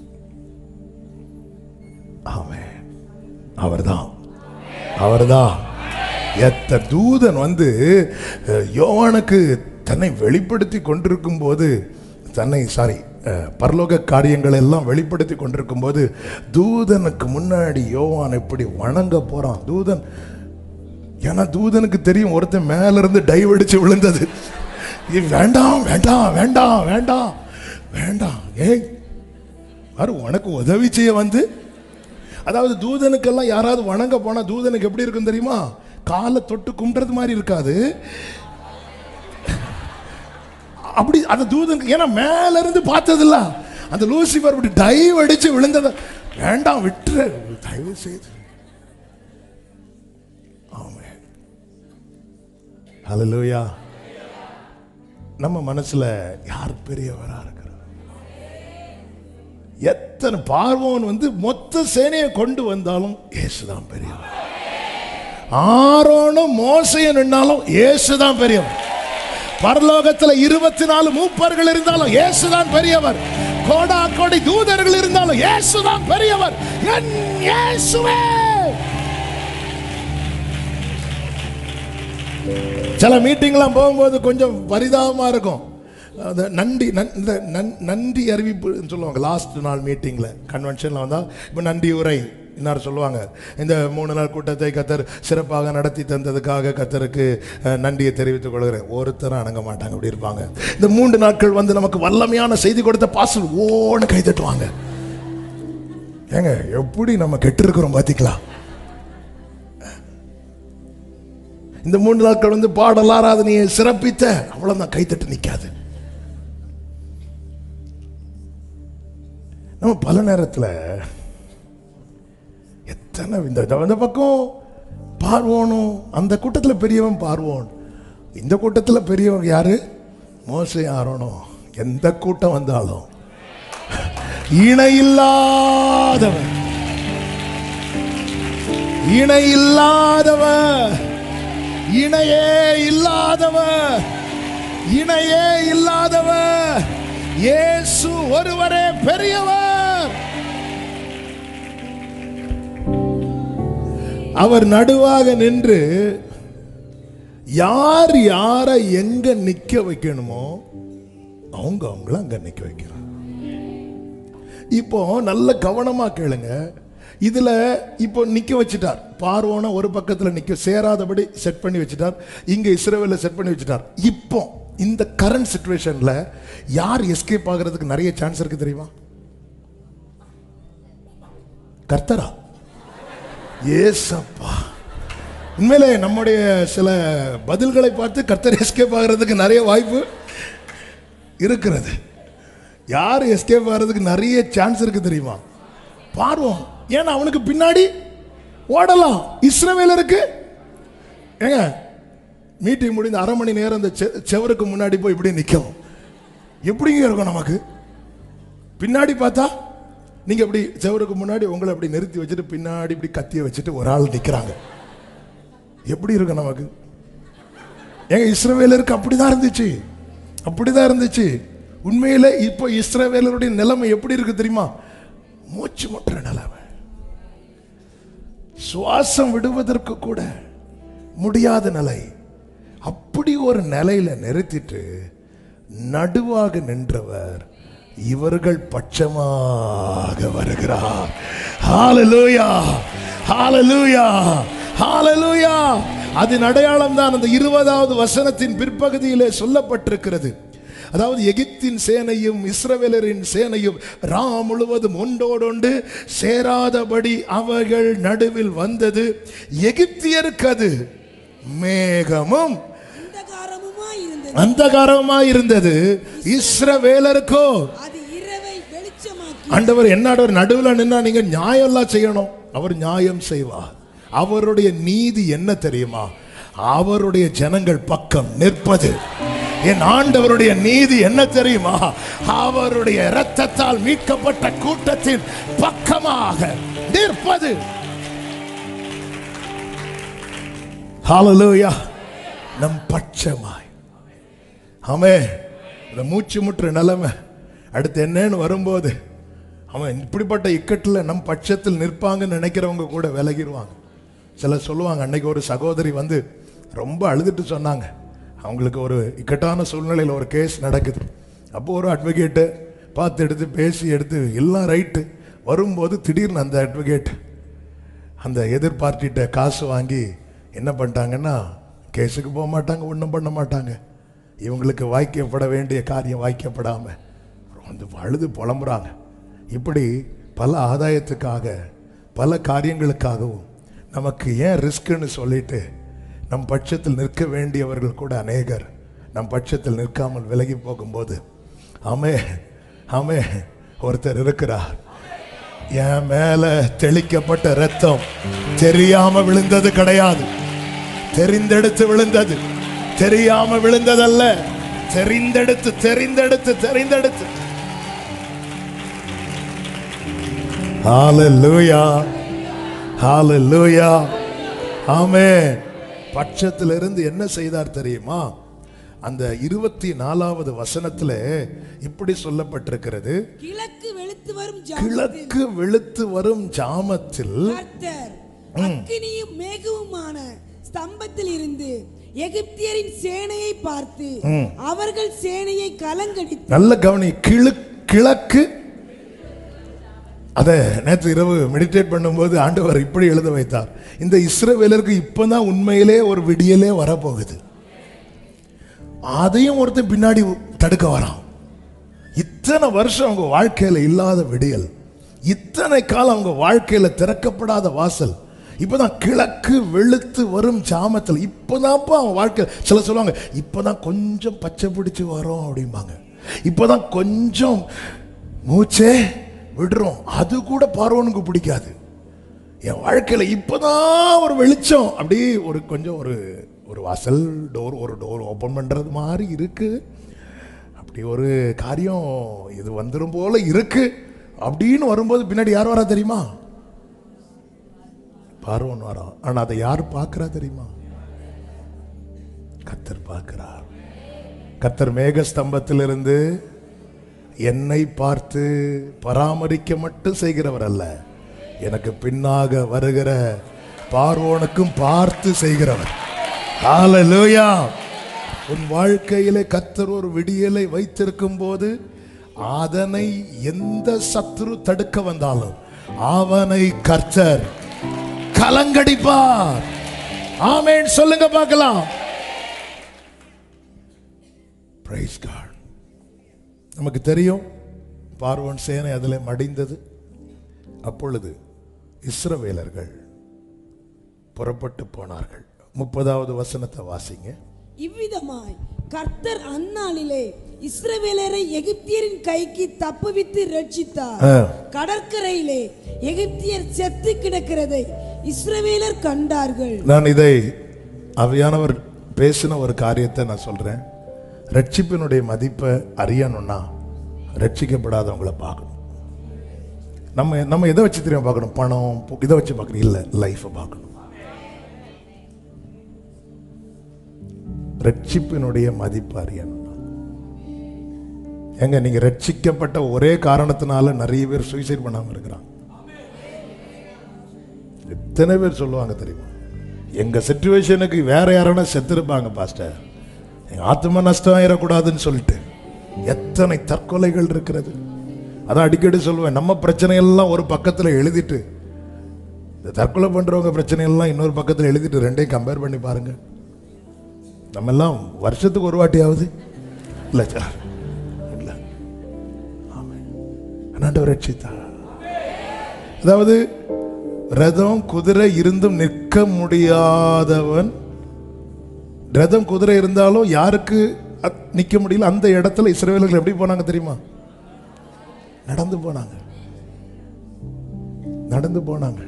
Speaker 1: ஆமென் அவர்தான் அவர்தான் எத்த தூதன் வந்து அஹ், யோவானுக்கு தன்னை வெளிப்படுத்தி கொண்டிருக்கும் போது தன்னை சாரி பரலோக காரியங்கள் எல்லாம் வெளிப்படுத்தி கொண்டிருக்கும் போது தூதனுக்கு முன்னாடி யோவான் எப்படி வணங்க போறான் தூதன் ஏன்னா தூதனுக்கு தெரியும் ஒருத்தன் மேல இருந்து டைவ் அடிச்சு விழுந்தது இது வேண்டாம் வேண்டாம் வேண்டாம் வேண்டாம் வேண்டாம் ஏய் பாரு உனக்கு உதவி செய்ய வந்து அதாவது தூதனுக்கெல்லாம் யாராவது வணங்க போனா தூதனுக்கு எப்படி இருக்கும் தெரியுமா காலை தொட்டு கும்பிடுறது மாதிரி இருக்காது அப்படி அந்த தூதனுக்கு ஏன்னா மேல இருந்து பார்த்ததில்ல அந்த லூசிபர் அப்படி டைவ் அடிச்சு விழுந்தத வேண்டாம் விட்டுரு தயவு செய்து ஆமென் ஹalleluya நம்ம மனசுல யார் பெரியவரா இருக்கிறார் எத்தனை பார்வோன் வந்து மொத்த சேனையை கொண்டு வந்தாலும் இயேசுதான் பெரியவர் ஆரோனும் மோசையும் நின்னாலும் இயேசுதான் பெரியவர் பரலோகத்துல இருபத்தி நாலு மூப்பர்கள் இருந்தாலும் இயேசுதான் பெரியவர் கோடா கோடி தூதர்கள் இருந்தாலும் இயேசுதான் பெரியவர் என் இயேசுவே சில மீட்டிங்லாம் போகும்போது கொஞ்சம் பரிதாபமா இருக்கும் அந்த நன்றி நன்- இந்த நன்- நன்றி அறிவிப்புன்னு சொல்லுவாங்க லாஸ்ட் நாள் மீட்டிங்கில் கன்வென்ஷனில் வந்தால் இப்போ நன்றி உரை இன்னார் சொல்லுவாங்க இந்த மூணு நாள் கூட்டத்தை கத்தர் சிறப்பாக நடத்தி தந்ததுக்காக கத்தருக்கு அஹ், நன்றியை தெரிவித்துக் கொள்கிறேன் ஒருத்தரும் அணங்க மாட்டாங்க அப்படி இருப்பாங்க இந்த மூன்று நாட்கள் வந்து நமக்கு வல்லமையான செய்தி கொடுத்த பாசல் ஓன்னு கை தட்டுவாங்க ஏங்க எப்படி நம்ம கெட்டு இருக்கிறோம் பார்த்திக்கலாம் இந்த மூன்று நாட்கள் வந்து பாடல் ஆராதனையை சிறப்பித்த அவ்வளவுதான் கைத்தட்டு நிக்காது நம்ம பல நேரத்துல எத்தனை இந்த இந்த பக்கம் பார்வோனும் அந்த கூட்டத்துல பெரியவன் பார்வோன் இந்த கூட்டத்துல பெரியவன் யாரு மோசே ஆரோனும் எந்த கூட்டம் வந்தாலும் இணை இல்லாதவன் இணை இல்லாதவன் இணையே இல்லாதவர் இணையே இல்லாதவர் இயேசு ஒருவரே பெரியவர் அவர் நடுவாக நின்று யார் யாரை எங்க நிக்க வைக்கணுமோ அவங்க அவங்கள அங்க நிக்க வைக்கிறார் இப்போ நல்ல கவனமா கேளுங்க இதுல இப்போ நிக்க வச்சுட்டார் பார்வோன ஒரு பக்கத்துல நிக்க சேராதபடி செட் பண்ணி வச்சுட்டார் இங்க இஸ்ரேவேல செட் பண்ணி வச்சுட்டார் இப்போ இந்த கரண்ட் சுச்சுவேஷன்ல யார் எஸ்கேப் ஆகிறதுக்கு நிறைய சான்ஸ் இருக்கு தெரியுமா கர்த்தரா ஏசப்பா உண்மையிலே நம்முடைய சில பதில்களை பார்த்து கர்த்தர் எஸ்கேப் ஆகிறதுக்கு நிறைய வாய்ப்பு இருக்கிறது யார் எஸ்கேப் ஆகிறதுக்கு நிறைய சான்ஸ் இருக்கு தெரியுமா பார்வோம் ஏன்னா அவனுக்கு பின்னாடி ஓடலாம் இஸ்ரவேலருக்கு ஏங்க மீட்டிங் முடிந்து அரை மணி நேரம் அந்த செ- செவருக்கு முன்னாடி போய் இப்படி நிற்கும் எப்படிங்க இருக்கும் நமக்கு பின்னாடி பார்த்தா நீங்க இப்படி செவருக்கு முன்னாடி உங்களை அப்படி நிறுத்தி வச்சுட்டு பின்னாடி இப்படி கத்திய வச்சுட்டு ஒரு ஆள் நிக்கிறாங்க எப்படி இருக்கும் நமக்கு எங்க இஸ்ரவேலருக்கு அப்படிதான் இருந்துச்சு அப்படிதான் இருந்துச்சு உண்மையில இப்போ இஸ்ரவேலருடைய நிலைமை எப்படி இருக்கு தெரியுமா மூச்சு முட்டுற நிலைமை சுவாசம் விடுவதற்கு கூட முடியாத நிலை அப்படி ஒரு நிலையில நிறுத்திட்டு நடுவாக நின்றவர் இவர்கள் பட்சமாக வருகிறார் ஹalleluya ஹalleluya ஹalleluya அதன் அடையாளம் தான் அந்த இருபதாவது வசனத்தின் பிற்பகுதியிலே சொல்லப்பட்டிருக்கிறது அதாவது எகிப்தின் சேனையும் இஸ்ரவேலரின் சேனையும் ரா முழுவதும் ஒன்றோடொன்று சேராதபடி அவர்கள் நடுவில் வந்தது எகிப்தியருக்கு அது மேகமும்
Speaker 2: அந்தகாரமுமாய் இருந்தது
Speaker 1: அந்தகாரமாய் இருந்தது இஸ்ரவேலருக்கோ
Speaker 2: அது இரவை வெளிச்சமாக்கி
Speaker 1: ஆண்டவர் என்ன ஆண்டவர் நடுவில் நின்னா நீங்க நியாயம் எல்லாம் செய்யணும் அவர் நியாயம் செய்வார் அவருடைய நீதி என்ன தெரியுமா அவருடைய ஜனங்கள் பக்கம் நிற்பது என் ஆண்டவருடைய நீதி என்ன தெரியுமா அவருடைய இரத்தத்தால் மீட்கப்பட்ட கூட்டத்தின் பக்கமாக நிற்பது ஹalleluya நம் பட்சமாய் ஆமே இந்த மூச்சு முட்டுற நிலைமை அடுத்து என்னன்னு வரும்போது அவன் இப்படிப்பட்ட இக்கட்டில் நம் பட்சத்தில் நிற்பாங்கன்னு நினைக்கிறவங்க கூட விலகிடுவாங்க சிலர் சொல்லுவாங்க அன்னைக்கு ஒரு சகோதரி வந்து ரொம்ப அழுதுட்டு சொன்னாங்க அவங்களுக்கு ஒரு இக்கட்டான சூழ்நிலையில் ஒரு கேஸ் நடக்குது அப்போ ஒரு அட்வொகேட்டு பார்த்து எடுத்து பேசி எடுத்து எல்லாம் ரைட்டு வரும்போது திடீர்னு அந்த அட்வொகேட் அந்த எதிர் பார்ட்டிகிட்ட காசு வாங்கி என்ன பண்ணிட்டாங்கன்னா கேஸுக்கு போக மாட்டாங்க ஒன்றும் பண்ண மாட்டாங்க இவங்களுக்கு வாய்க்கப்பட வேண்டிய காரியம் வாய்க்கப்படாம வந்து அழுது புலம்புறாங்க இப்படி பல ஆதாயத்துக்காக பல காரியங்களுக்காகவும் நமக்கு ஏன் ரிஸ்க்குன்னு சொல்லிட்டு நம் பட்சத்தில் நிற்க வேண்டியவர்கள் கூட அநேகர் நம் பட்சத்தில் நிற்காமல் விலகி போகும்போது ஆமே ஆமே ஒருத்தர் இருக்கிறார் என் மேல தெளிக்கப்பட்ட ரத்தம் தெரியாம விழுந்தது கிடையாது தெரிந்தெடுத்து விழுந்தது தெரியாம விழுந்ததல்ல தெரிந்தெடுத்து தெரிந்தெடுத்து தெரிந்தெடுத்து ஹalleluya ஹalleluya ஆமென் பட்சத்திலிருந்து என்ன செய்தார் தெரியுமா அந்த இருபத்தி நாலாவது வசனத்துல இப்படி சொல்லப்பட்டிருக்கிறது
Speaker 2: கிழக்கு வெளுத்து வரும் ஜாமத்தில்
Speaker 1: கிழக்கு வெளுத்து வரும் ஜாமத்தில்
Speaker 2: கர்த்தர் அக்கினியும் மேகவுமான ஸ்தம்பத்தில் இருந்து எகிப்தியரின் சேனையை பார்த்து அவர்கள் சேனையை கலங்கடித்து
Speaker 1: நல்ல கவனி கிழு கிழக்கு அத நேற்று இரவு மெடிடேட் பண்ணும்போது ஆண்டவர் இப்படி எழுத வைத்தார் இந்த இஸ்ரவேலருக்கு இப்பதான் உண்மையிலே ஒரு விடியலே வரப்போகுது அதையும் ஒருத்தன் பின்னாடி தடுக்க வரான் இத்தனை வருஷம் அவங்க வாழ்க்கையில இல்லாத விடியல் இத்தனை காலம் அவங்க வாழ்க்கையில திறக்கப்படாத வாசல் இப்பதான் கிழக்கு வெளுத்து வரும் ஜாமத்தில் இப்பதான்ப்பா அவன் வாழ்க்கை சில சொல்லுவாங்க இப்பதான் கொஞ்சம் பச்சை பிடிச்சு வரோம் அப்படிம்பாங்க இப்பதான் கொஞ்சம் மூச்சே விடுறோம் அது கூட பார்வனுக்கு பிடிக்காது என் வாழ்க்கையில இப்பதான் ஒரு வெளிச்சம் அப்படி ஒரு கொஞ்சம் ஒரு ஒரு வாசல் டோர் ஒரு டோர் ஓபன் பண்றது மாதிரி இருக்கு அப்படி ஒரு காரியம் இது வந்துடும் போல இருக்கு அப்படின்னு வரும்போது பின்னாடி யார் வரா தெரியுமா பார்வன் வரா ஆனா அதை யார் பார்க்கறா தெரியுமா கத்தர் பார்க்கிறார் கத்தர் மேகஸ்தம்பத்திலிருந்து என்னை பார்த்து பராமரிக்க மட்டும் செய்கிறவர் அல்ல எனக்கு பின்னாக வருகிற பார்வோனுக்கும் பார்த்து செய்கிறவர் ஹalleluya உன் வாழ்க்கையிலே கத்தர் ஒரு விடியலை வைத்திருக்கும் போது அதனை எந்த சத்துரு தடுக்க வந்தாலும் அவனை கர்த்தர் கலங்கடிப்பார் ஆமென் சொல்லுங்க பார்க்கலாம் பிரைஸ் காட் நமக்கு தெரியும் பார்வோன் சேனை அதில் மடிந்தது அப்பொழுது இஸ்ரவேலர்கள் புறப்பட்டு போனார்கள் முப்பதாவது வசனத்தை வாசிங்க
Speaker 2: இவ்விதமாய் கர்த்தர் அந்நாளிலே இஸ்ரவேலரை எகிப்தியரின் கைக்கு தப்புவித்து ரட்சித்தார்
Speaker 1: ஆ.
Speaker 2: கடற்கரையிலே எகிப்தியர் செத்து கிடக்கிறதை இஸ்ரவேலர் கண்டார்கள்
Speaker 1: நான் இதை அவையானவர் பேசின ஒரு காரியத்தை நான் சொல்றேன் ரட்சிப்பினுடைய மதிப்பை அறியணும்னா ரட்சிக்கப்படாதவங்கள பார்க்கணும் நம்ம நம்ம எதை வச்சு தெரியும் பார்க்கணும் பணம் பொ- இதை வச்சு பார்க்கணும் இல்லை லைஃப்பை பார்க்கணும் ரட்சிப்பினுடைய மதிப்பு அறியணும் ஏங்க நீங்க ரட்சிக்கப்பட்ட ஒரே காரணத்தினால நிறைய பேர் சூசைட் பண்ணாம இருக்கிறாங்க எத்தனை பேர் சொல்லுவாங்க தெரியுமா எங்க சுச்சுவேஷனுக்கு வேற யாரானா செத்துருப்பாங்க பாஸ்டர் எங்க ஆத்ம நஷ்டம் ஆயிடக்கூடாதுன்னு சொல்லிட்டு எத்தனை தற்கொலைகள் இருக்கிறது அதான் அடிக்கடி சொல்லுவேன் நம்ம பிரச்சனையெல்லாம் ஒரு பக்கத்துல எழுதிட்டு இந்த தற்கொலை பண்றவங்க பிரச்சனையெல்லாம் இன்னொரு பக்கத்துல எழுதிட்டு ரெண்டையும் கம்பேர் பண்ணி பாருங்க நம்ம எல்லாம் வருஷத்துக்கு ஒரு வாட்டியாவது இல்ல சார் இல்ல ஆண்டவர் ரட்சித்தார் அதாவது ரதம் குதிரை இருந்தும் நிற்க முடியாதவன் ரதம் குதிரை இருந்தாலும் யாருக்கு அத்- நிக்க முடியல அந்த இடத்துல இஸ்ரவேலர்கள் எப்படி போனாங்க தெரியுமா நடந்து போனாங்க நடந்து போனாங்க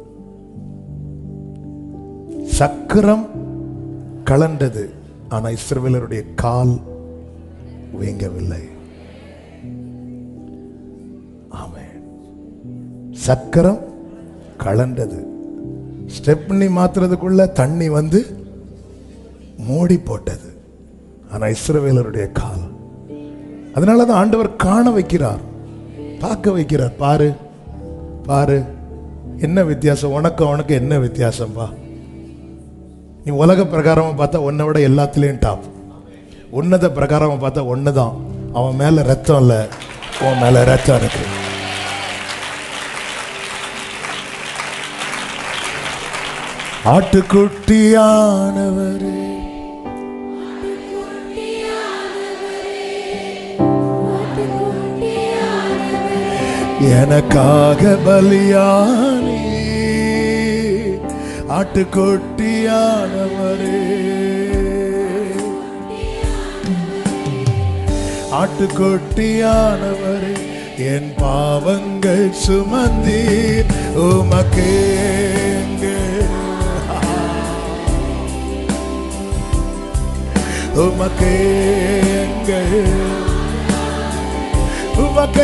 Speaker 1: சக்கரம் கலண்டது ஆனா இஸ்ரவேலருடைய கால் வீங்கவில்லை ஆமென் சக்கரம் கலண்டது ஸ்டெப்னி மாத்துறதுக்குள்ள தண்ணி வந்து மூடி போட்டது ஆனா இஸ்ரவேலருடைய கால் அதனால தான் ஆண்டவர் காண வைக்கிறார் பார்க்க வைக்கிறார் பாரு பாரு என்ன வித்தியாசம் உனக்கு அவனுக்கு என்ன வித்தியாசம்பா நீ உலக பிரகாரமா பார்த்தா உன்னை விட எல்லாத்துலேயும் டாப் உன்னத பிரகாரமா பார்த்தா ஒன்று தான் அவன் மேல ரத்தம் இல்லை உன் மேல ரத்தம் இருக்கு ஆட்டுக்குட்டியானவரே எனக்காக பலியானி ஆட்டுக்குட்டியானவரே ஆட்டுக்குட்டியானவரே என் பாவங்கள் சுமந்தீர் உமக்கேங்க உமக்கேங்க உமக்கே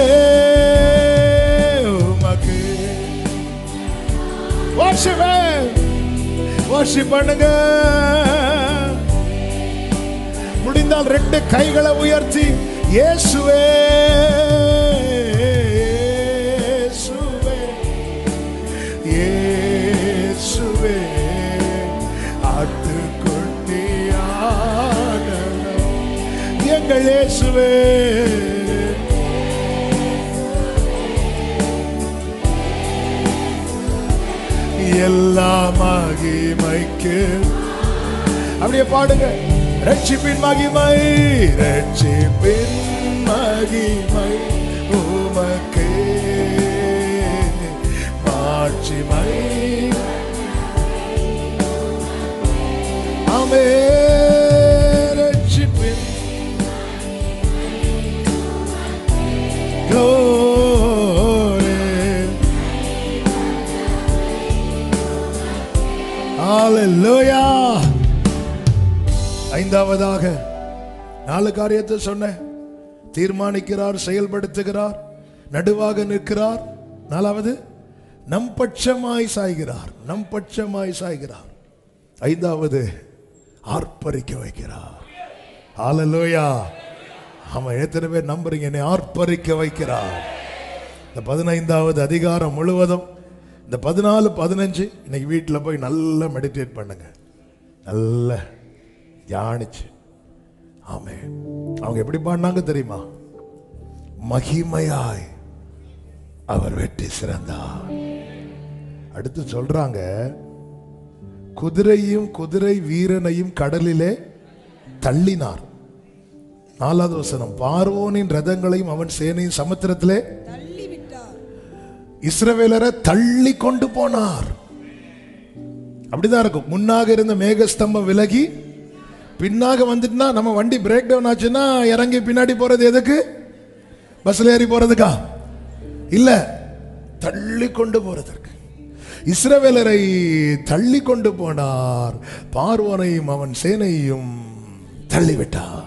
Speaker 1: உமக்கே worship him. worship பண்ணுங்க முடிந்தால் ரெண்டு கைகளை உயர்த்தி இயேசுவே இயேசுவே இயேசுவே ஆட்டுக்குட்டியான எங்கள் இயேசுவே எல்லா மகிமைக்கு அப்படியே பாடுங்க ரட்சிப்பின் மகிமை ரட்சிப்பின் மகிமை உமக்கே மாட்சிமை ஆமே ரட்சிப்பின் glory. Hallelujah. ஐந்தாவதாக நாலு காரியத்தை சொன்னேன் தீர்மானிக்கிறார் செயல்படுத்துகிறார் நடுவாக நிற்கிறார் நாலாவது நம் பட்சமாய் சாய்கிறார் நம் பட்சமாய் சாய்கிறார் ஐந்தாவது ஆர்ப்பரிக்க வைக்கிறார் ஹalleluya ஆமா எத்தனை பேர் நம்புறீங்க என்னை ஆர்ப்பரிக்க வைக்கிறார் இந்த பதினைந்தாவது அதிகாரம் முழுவதும் இந்த பதினாலு பதினஞ்சு இன்னைக்கு வீட்டில் போய் நல்லா மெடிடேட் பண்ணுங்க நல்ல தியானிச்சு ஆமே அவங்க எப்படி பாடினாங்க தெரியுமா மகிமையாய் அவர் வெற்றி சிறந்தார் அடுத்து சொல்றாங்க குதிரையும் குதிரை வீரனையும் கடலிலே தள்ளினார் நாலாவது வசனம் பார்வோனின் ரதங்களையும் அவன் சேனையும் சமுத்திரத்திலே
Speaker 2: தள்ளிவிட்டார்
Speaker 1: இஸ்ரவேலரை தள்ளி கொண்டு போனார் அப்படிதான் இருக்கும் முன்னாக இருந்த மேகஸ்தம்பம் விலகி பின்னாக வந்துட்டுனா நம்ம வண்டி பிரேக் டவுன் ஆச்சுன்னா இறங்கி பின்னாடி போறது எதுக்கு பஸ்ல ஏறி போறதுக்கா இல்ல தள்ளி கொண்டு போறதற்கு இஸ்ரவேலரை தள்ளி கொண்டு போனார் பார்வோனையும் அவன் சேனையும் தள்ளிவிட்டார்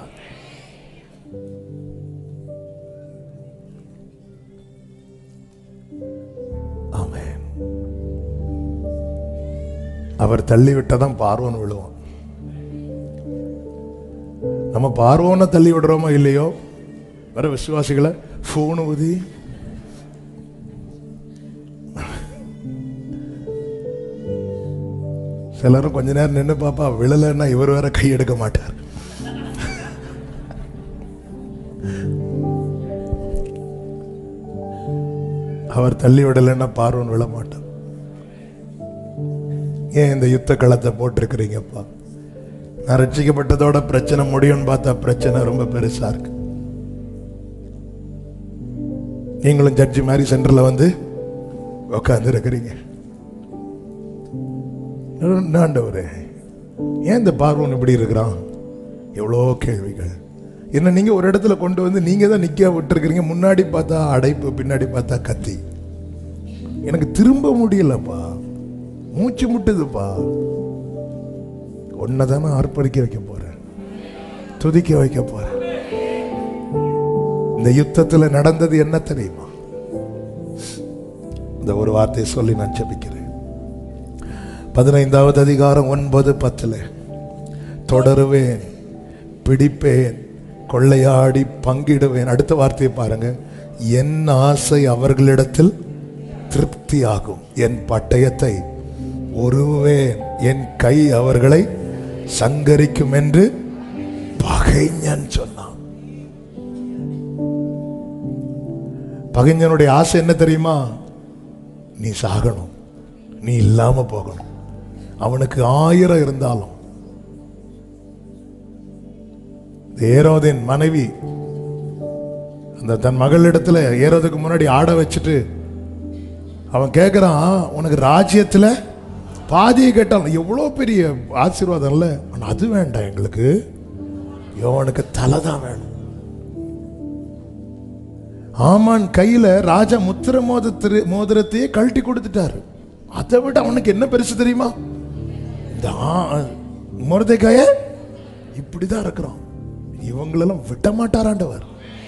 Speaker 1: ஆமென் அவர் தள்ளி விட்டதான் பார்வோன் விழுவான் நம்ம பார்வோனை தள்ளி விடுறோமோ இல்லையோ வர விசுவாசிகளை ஃபோன் ஊதி சிலரும் கொஞ்ச நேரம் நின்று பாப்பா விழலைன்னா இவர் வேற கை எடுக்க மாட்டார் அவர் தள்ளி விடலைன்னா பார்வன் விழ மாட்டார் ஏன் இந்த யுத்த களத்தை போட்டிருக்கிறீங்கப்பா நான் ரட்சிக்கப்பட்டதோட பிரச்சனை முடியும்னு பார்த்தா பிரச்சனை ரொம்ப பெருசா இருக்கு நீங்களும் ஜட்ஜி மாதிரி சென்டர்ல வந்து உட்கார்ந்து இருக்கிறீங்க ஆண்டவரே ஏன் இந்த பார்வன் இப்படி இருக்கிறான் எவ்வளோ கேள்விகள் என்ன நீங்க ஒரு இடத்துல கொண்டு வந்து நீங்க தான் நிக்க விட்டுருக்கிறீங்க முன்னாடி பார்த்தா அடைப்பு பின்னாடி பார்த்தா கத்தி எனக்கு திரும்ப முடியலப்பா மூச்சு முட்டுதுப்பா ஒன்னதானே அர்ப்பணிக்க வைக்க போறேன் துதிக்க வைக்க போறேன் இந்த யுத்தத்துல நடந்தது என்ன தெரியுமா இந்த ஒரு வார்த்தையை சொல்லி நான் ஜெபிக்கிறேன் பதினைந்தாவது அதிகாரம் ஒன்பது பத்துல தொடருவேன் பிடிப்பேன் கொள்ளையாடி பங்கிடுவேன் அடுத்த வார்த்தையை பாருங்க என் ஆசை அவர்களிடத்தில் திருப்தியாகும் என் பட்டயத்தை ஒருவேன் என் கை அவர்களை சங்கரிக்கும் என்று பகைஞன் சொன்னான் பகைஞனுடைய ஆசை என்ன தெரியுமா நீ சாகணும் நீ இல்லாம போகணும் அவனுக்கு ஆயிரம் இருந்தாலும் ஏரோதின் மனைவி அந்த தன் மகளிடத்துல ஏறதுக்கு முன்னாடி ஆட வச்சுட்டு அவன் கேட்குறான் உனக்கு ராஜ்யத்துல பாதியை கேட்டான் எவ்வளோ பெரிய ஆசீர்வாதம் இல்லை ஆனா அது வேண்டாம் எங்களுக்கு யோவனுக்கு தலை தான் வேணும் ஆமான் கையில ராஜா முத்திர மோதத்திரு மோதிரத்தையே கழட்டி கொடுத்துட்டாரு அதை விட அவனுக்கு என்ன பெருசு தெரியுமா இந்த முரதைக்காய இப்படிதான் இருக்கிறான் இவங்களெல்லாம் விட மாட்டாராண்டவர்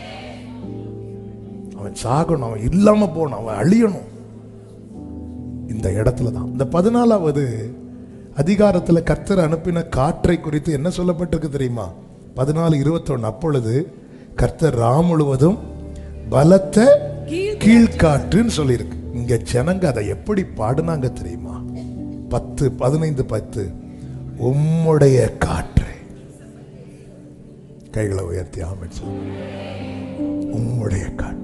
Speaker 1: அவன் சாகணும் அவன் இல்லாம போகணும் அவன் அழியணும் இந்த இடத்துல தான் இந்த பதினாலாவது அதிகாரத்துல கர்த்தர் அனுப்பின காற்றை குறித்து என்ன சொல்லப்பட்டிருக்கு தெரியுமா பதினாலு இருபத்தொன்னு அப்பொழுது கர்த்தர் ராம் முழுவதும் பலத்த கீழ்காற்றுன்னு சொல்லியிருக்கு இங்க ஜனங்க அதை எப்படி பாடுனாங்க தெரியுமா பத்து பதினைந்து பத்து உம்முடைய காற்று கைகளை உயர்த்தி ஆமென் சொல்லு. உம்முடைய காற்று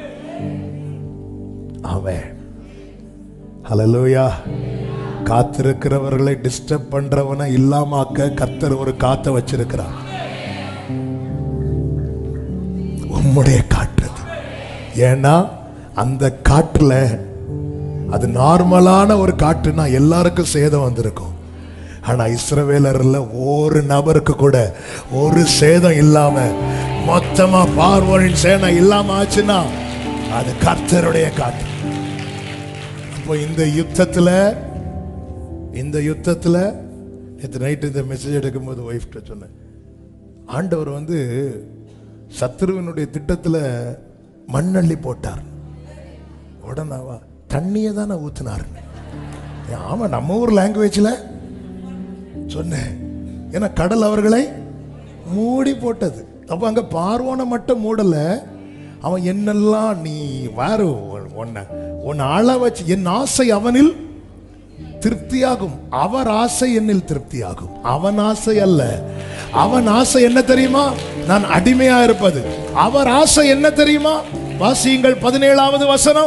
Speaker 1: அவன் ஹalleluya காத்திருக்கிறவர்களை டிஸ்டர்ப் பண்றவனை இல்லாமாக்க கர்த்தர் ஒரு காத்த வச்சிருக்கிறார் உம்முடைய காற்று அது. ஏன்னா அந்த காற்றுல அது நார்மலான ஒரு காற்றுனா எல்லாருக்கும் சேதம் வந்திருக்கும் ஆனா இஸ்ரவேலர்ல ஒரு நபருக்கு கூட ஒரு சேதம் இல்லாம மொத்தமா பார்வோரின் சேனை இல்லாம ஆச்சுன்னா அது கர்த்தருடைய காற்று அப்போ இந்த யுத்தத்துல இந்த யுத்தத்துல நேற்று நைட்டு இந்த மெசேஜ் எடுக்கும்போது ஒய்ஃப்ட்ட சொன்னேன் ஆண்டவர் வந்து சத்துருவினுடைய திட்டத்துல மண்ணள்ளி போட்டார் உடனேவா தண்ணியை தானே ஊத்துனாருன்னு ஏன், ஆமா நம்ம ஊர் லாங்குவேஜ்ல சொன்னேன் ஏன்னா கடல் அவர்களை மூடி போட்டது அப்ப அங்க பார்வோனை மட்டும் மூடல அவன் என்னெல்லாம் நீ வேற உன்னை உன்னை ஆள வச்சு என் ஆசை அவனில் திருப்தியாகும் அவர் ஆசை என்னில் திருப்தியாகும் அவன் ஆசை அல்ல அவன் ஆசை என்ன தெரியுமா நான் அடிமையா இருப்பது அவர் ஆசை என்ன தெரியுமா வாசியுங்கள் பதினேழாவது வசனம்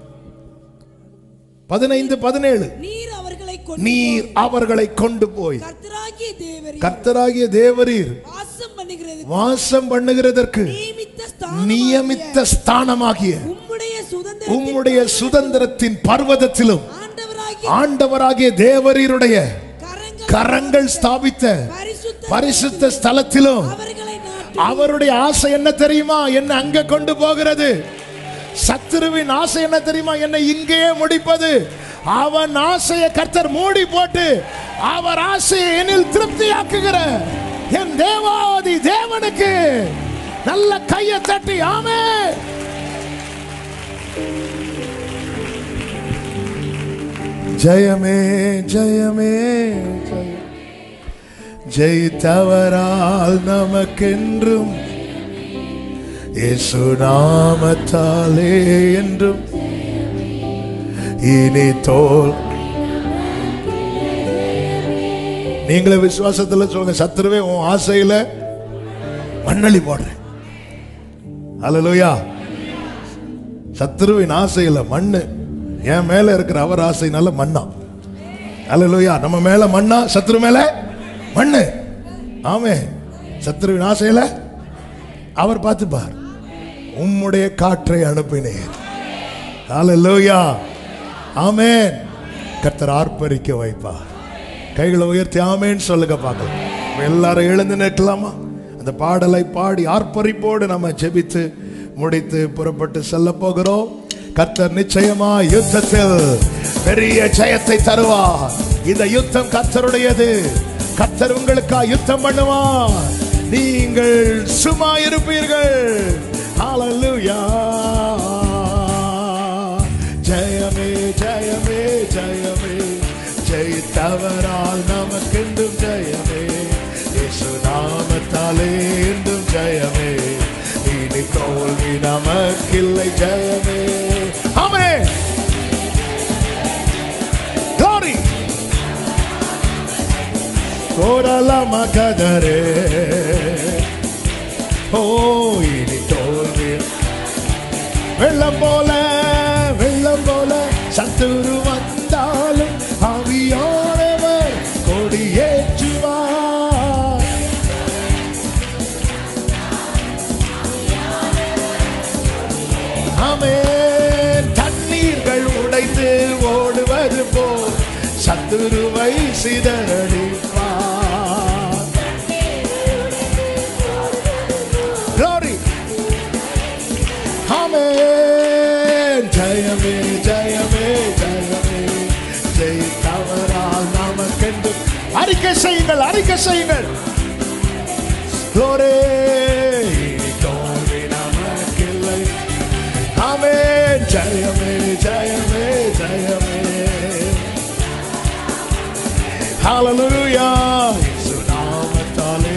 Speaker 1: பதினைந்து பதினேழு
Speaker 2: நீர் அவர்களை கொண்டு
Speaker 1: நீர் அவர்களை கொண்டு போய்
Speaker 2: கர்த்தராகிய தேவரே
Speaker 1: கர்த்தராகிய தேவரீர்
Speaker 2: வாசம் பண்ணுகிறது
Speaker 1: வாசம் பண்ணுகிறதற்கு
Speaker 2: நியமித்த ஸ்தானம்
Speaker 1: நியமித்த ஸ்தானமாகிய
Speaker 2: உம்முடைய சுதந்திர
Speaker 1: உம்முடைய சுதந்திரத்தின் பர்வதத்திலும்
Speaker 2: ஆண்டவராகிய
Speaker 1: ஆண்டவராகிய தேவரீருடைய
Speaker 2: கரங்கள்
Speaker 1: கரங்கள் ஸ்தாபித்த
Speaker 2: பரிசுத்த
Speaker 1: பரிசுத்த ஸ்தலத்திலும்
Speaker 2: அவர்களை நாட்டி
Speaker 1: அவருடைய ஆசை என்ன தெரியுமா என்ன அங்க கொண்டு போகிறது சத்துருவின் ஆசை என்ன தெரியுமா என்னை இங்கேயே முடிப்பது அவன் ஆசையை கர்த்தர் மூடி போட்டு அவர் ஆசையை என்னில் திருப்தியாக்குகிற என் தேவாதி தேவனுக்கு நல்ல கையை தட்டி ஆமே ஜெயமே ஜெயமே ஜெயம் ஜெயித்தவரால் நமக்கென்றும் இயேசு நாமத்தாலே என்றும் இனி தோல் நீங்களே விசுவாசத்துல சொல்லுங்க சத்துருவே உன் ஆசையில மண்ணளி போடுறேன் அல்லேலூயா சத்துருவின் ஆசையில மண்ணு என் மேல இருக்கிற அவர் ஆசைனால மண்ணா அல்லேலூயா நம்ம மேல மண்ணா சத்துரு மேல மண்ணு ஆமே சத்துருவின் ஆசையில அவர் பார்த்துப்பார் உம்முடைய காற்றை அனுப்பினேன் அல்லேலூயா ஆமென் கர்த்தர் ஆர்ப்பரிக்க வைப்பார் கைகளை உயர்த்தி ஆமேன்னு சொல்லுங்க பார்க்கலாம் இப்ப எல்லாரும் எழுந்து நிற்கலாமா அந்த பாடலை பாடி ஆர்ப்பரிப்போடு நம்ம ஜெபித்து முடித்து புறப்பட்டு செல்ல போகிறோம் கர்த்தர் நிச்சயமா யுத்தத்தில் பெரிய ஜெயத்தை தருவார் இந்த யுத்தம் கர்த்தருடையது கர்த்தர் உங்களுக்கா யுத்தம் பண்ணுவார் நீங்கள் சும்மா இருப்பீர்கள் ஹalleluya ஜெயமே ஜெயமே ஜெயமே ஜெயித்தவரால் நமக்கென்றும் ஜெயமே இயேசு நாமத்தாலே என்றும் ஜெயமே இனி தோல்வி நமக்கில்லை ஜெயமே ஆமே glory கோரலம கதரே ஓ இனி தோல்வி வெள்ளம் போல வெள்ளம் போல சத்துரு வந்தாலும் ஆவியானவர் கொடியேற்றுவார் ஆமென் தண்ணீர்கள் உடைத்து ஓடுவது போல் சத்துருவை சிதறடிப்பார் Glory. ஆமென் ஜெயமே ஜெயமே ஜெயமே ஜெயித்தவரால் நமக்கென்று அறிக்கை செய்யுங்கள் அறிக்கை செய்யுங்கள் Glory. இனி தோல்வி நமக்கில்லை. ஆமென் ஜெயமே ஜெயமே ஜெயமே Hallelujah. இயேசு நாமத்தாலே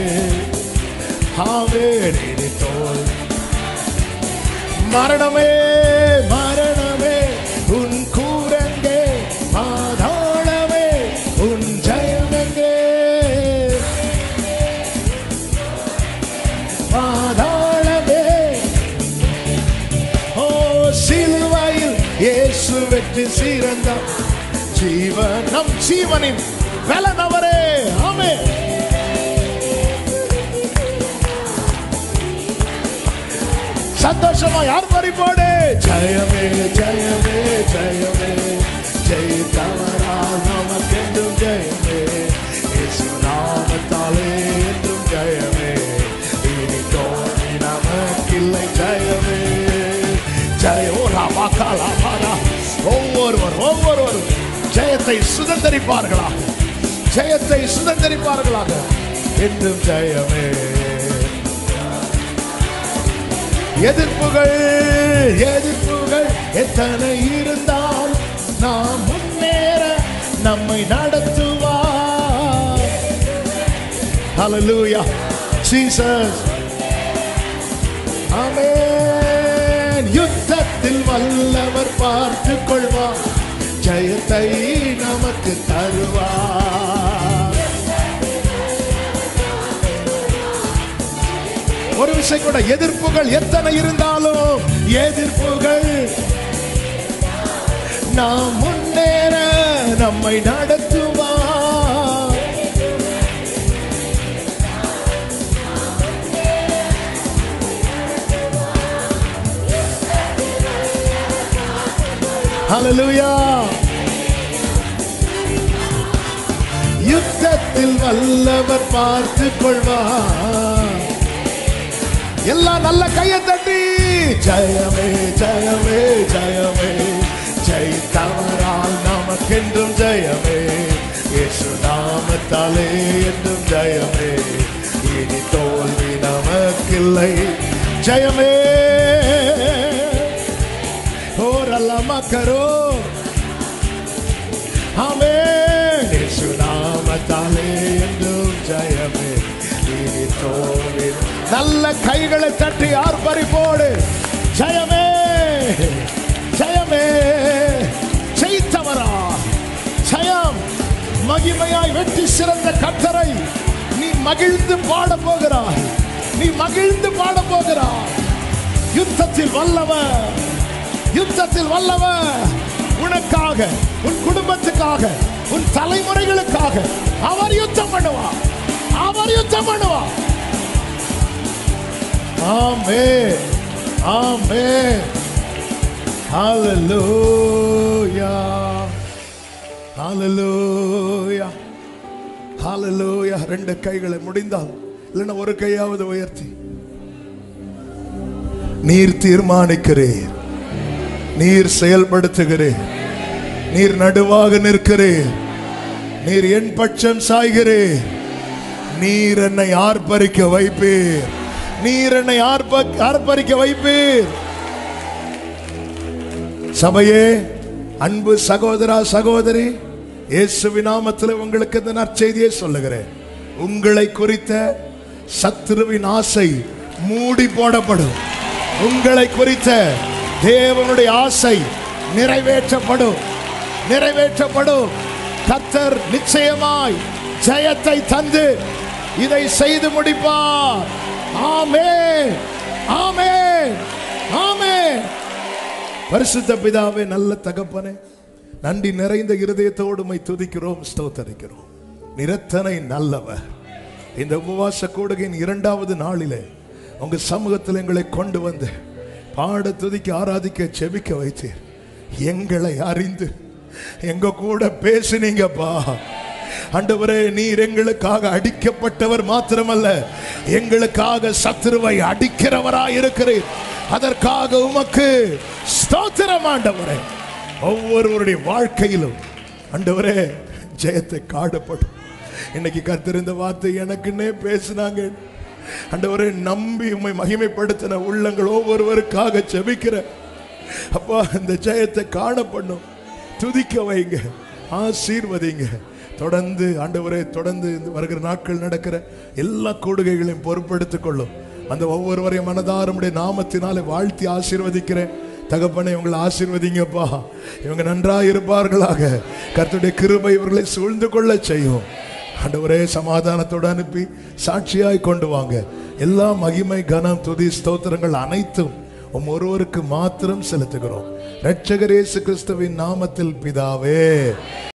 Speaker 1: ஆமென் இனி தோல்வி மரணமே மரணமே உன் கூரங்கே பாதாளமே உன் ஜெயமெங்கே பாதாளமே ஓ சிலுவையில் இயேசு வெற்றி சிறந்தார் ஜீவன் நம் ஜீவனின் பலனவரே ஆமே சந்தோஷமா யார் பறிப்போடு ஜெயமே ஜெயமே ஜெயமே ஜெயித்தவரா நமக்கென்றும் ஜெயமே இயேசு நாமத்தாலே என்றும் ஜெயமே இனி தோல்வி நமக்கில்லை ஜெயமே ஜெய ஓ ராமா காலா பாரா ஒவ்வொருவர் ஒவ்வொருவரும் ஜெயத்தை சுதந்திரிப்பார்களாக ஜெயத்தை சுதந்திரிப்பார்களாக என்றும் ஜெயமே எதிர்ப்புகள் எதிர்ப்புகள் எத்தனை இருந்தால் நாம் முன்னேற நம்மை நடத்துவார் Hallelujah Jesus ஆமென் யுத்தத்தில் வல்லவர் பார்த்துக் கொள்வார் ஜெயத்தை நமக்கு தருவார் ஒரு விஷயம் கூட எதிர்ப்புகள் எத்தனை இருந்தாலும் எதிர்ப்புகள் நாம் முன்னேற நம்மை நடத்துவார் Hallelujah. யுத்தத்தில் வல்லவர் பார்த்துக் கொள்வார் எல்லாம் நல்ல கையை தட்டி ஜெயமே ஜெயமே ஜெயமே ஜெயித்தவரால் நமக்கென்றும் ஜெயமே இயேசு நாமத்தாலே என்றும் ஜெயமே இனி தோல்வி நமக்கில்லை ஜெயமே ஓரல்ல மக்கரோ ஆமென் இயேசு நாமத்தாலே என்றும் ஜெயமே இனி தோல்வி நல்ல கைகளை தட்டி ஆர்ப்பரிப்போடு ஜெயமே ஜெயமே ஜெயித்தவரா ஜெயம் மகிமையாய் வெற்றி வெற்றி சிறந்த கத்தரை நீ மகிழ்ந்து பாட போகிறாய் நீ மகிழ்ந்து பாட போகிறாய் யுத்தத்தில் வல்லவர் யுத்தத்தில் வல்லவர் உனக்காக உன் குடும்பத்துக்காக உன் தலைமுறைகளுக்காக அவர் யுத்தம் பண்ணுவார் அவர் யுத்தம் பண்ணுவார் ஆமே ஆமே ஹalleluya ஹalleluya ஹalleluya ரெண்டு கைகளை முடிந்தால் இல்லைன்னா ஒரு கையாவது உயர்த்தி நீர் தீர்மானிக்கிறீர் நீர் செயல்படுத்துகிறீர் நீர் நடுவாக நிற்கிறீர் நீர் என் பட்சம் சாய்கிறீர் நீர் என்னை ஆர்ப்பரிக்க வைப்பீர் நீர் என்னை ஆர்ப்ப ஆர்ப்பரிக்க வைப்பீர் சபையே அன்பு சகோதரா சகோதரி இயேசுவின் நாமத்தில் உங்களுக்கு இந்த நற்செய்தியை சொல்லுகிறேன் உங்களை குறித்த சத்துருவின் ஆசை மூடி போடப்படும் உங்களை குறித்த தேவனுடைய ஆசை நிறைவேற்றப்படும் நிறைவேற்றப்படும் கர்த்தர் நிச்சயமாய் ஜெயத்தை தந்து இதை செய்து முடிப்பார் ஆமே ஆமே ஆமே பரிசுத்த பிதாவே நல்ல தகப்பனே நன்றி நிறைந்த இருதயத்தோடு உம்மை துதிக்கிறோம் ஸ்தோத்தரிக்கிறோம் நிரத்தனை நல்லவர் இந்த உபவாச கூடுகையின் இரண்டாவது நாளிலே உங்க சமூகத்தில் எங்களை கொண்டு வந்து பாட துதிக்க ஆராதிக்க செபிக்க வைத்தீர் எங்களை அறிந்து எங்க கூட பேசுனீங்கப்பா ஆண்டவரே நீர் எங்களுக்காக அடிக்கப்பட்டவர் மாத்திரமல்ல எங்களுக்காக சத்துருவை அடிக்கிறவராய் இருக்கிறீர் அதற்காக உமக்கு ஸ்தோத்திரம் ஆண்டவரே ஒவ்வொருவருடைய வாழ்க்கையிலும் ஆண்டவரே ஜெயத்தை காடப்படும் இன்னைக்கு கத்திருந்த வார்த்தை எனக்குன்னே பேசினாங்க ஆண்டவரே நம்பி உம்மை மகிமைப்படுத்தின உள்ளங்கள் ஒவ்வொருவருக்காக ஜெபிக்கிற அப்பா இந்த ஜெயத்தை காண பண்ணும் துதிக்க வைங்க ஆசீர்வதிங்க தொடர்ந்து ஆண்டவரே தொடர்ந்து இந்த வருகிற நாட்கள் நடக்கிற எல்லா கூடுகைகளையும் பொறுப்பெடுத்துக் கொள்ளும் அந்த ஒவ்வொருவரையும் மனதாரமுடைய நாமத்தினாலே வாழ்த்தி ஆசீர்வதிக்கிறேன் தகப்பனை உங்களை ஆசீர்வதிங்கப்பா இவங்க நன்றாக இருப்பார்களாக கர்த்தருடைய கிருபை இவர்களை சூழ்ந்து கொள்ள செய்யும் ஆண்டவரே சமாதானத்தோடு அனுப்பி சாட்சியாய் கொண்டு வாங்க எல்லா மகிமை கனம் துதி ஸ்தோத்திரங்கள் அனைத்தும் உம் ஒருவருக்கு மாத்திரம் செலுத்துகிறோம் இரட்சகர் இயேசு கிறிஸ்துவின் நாமத்தில் பிதாவே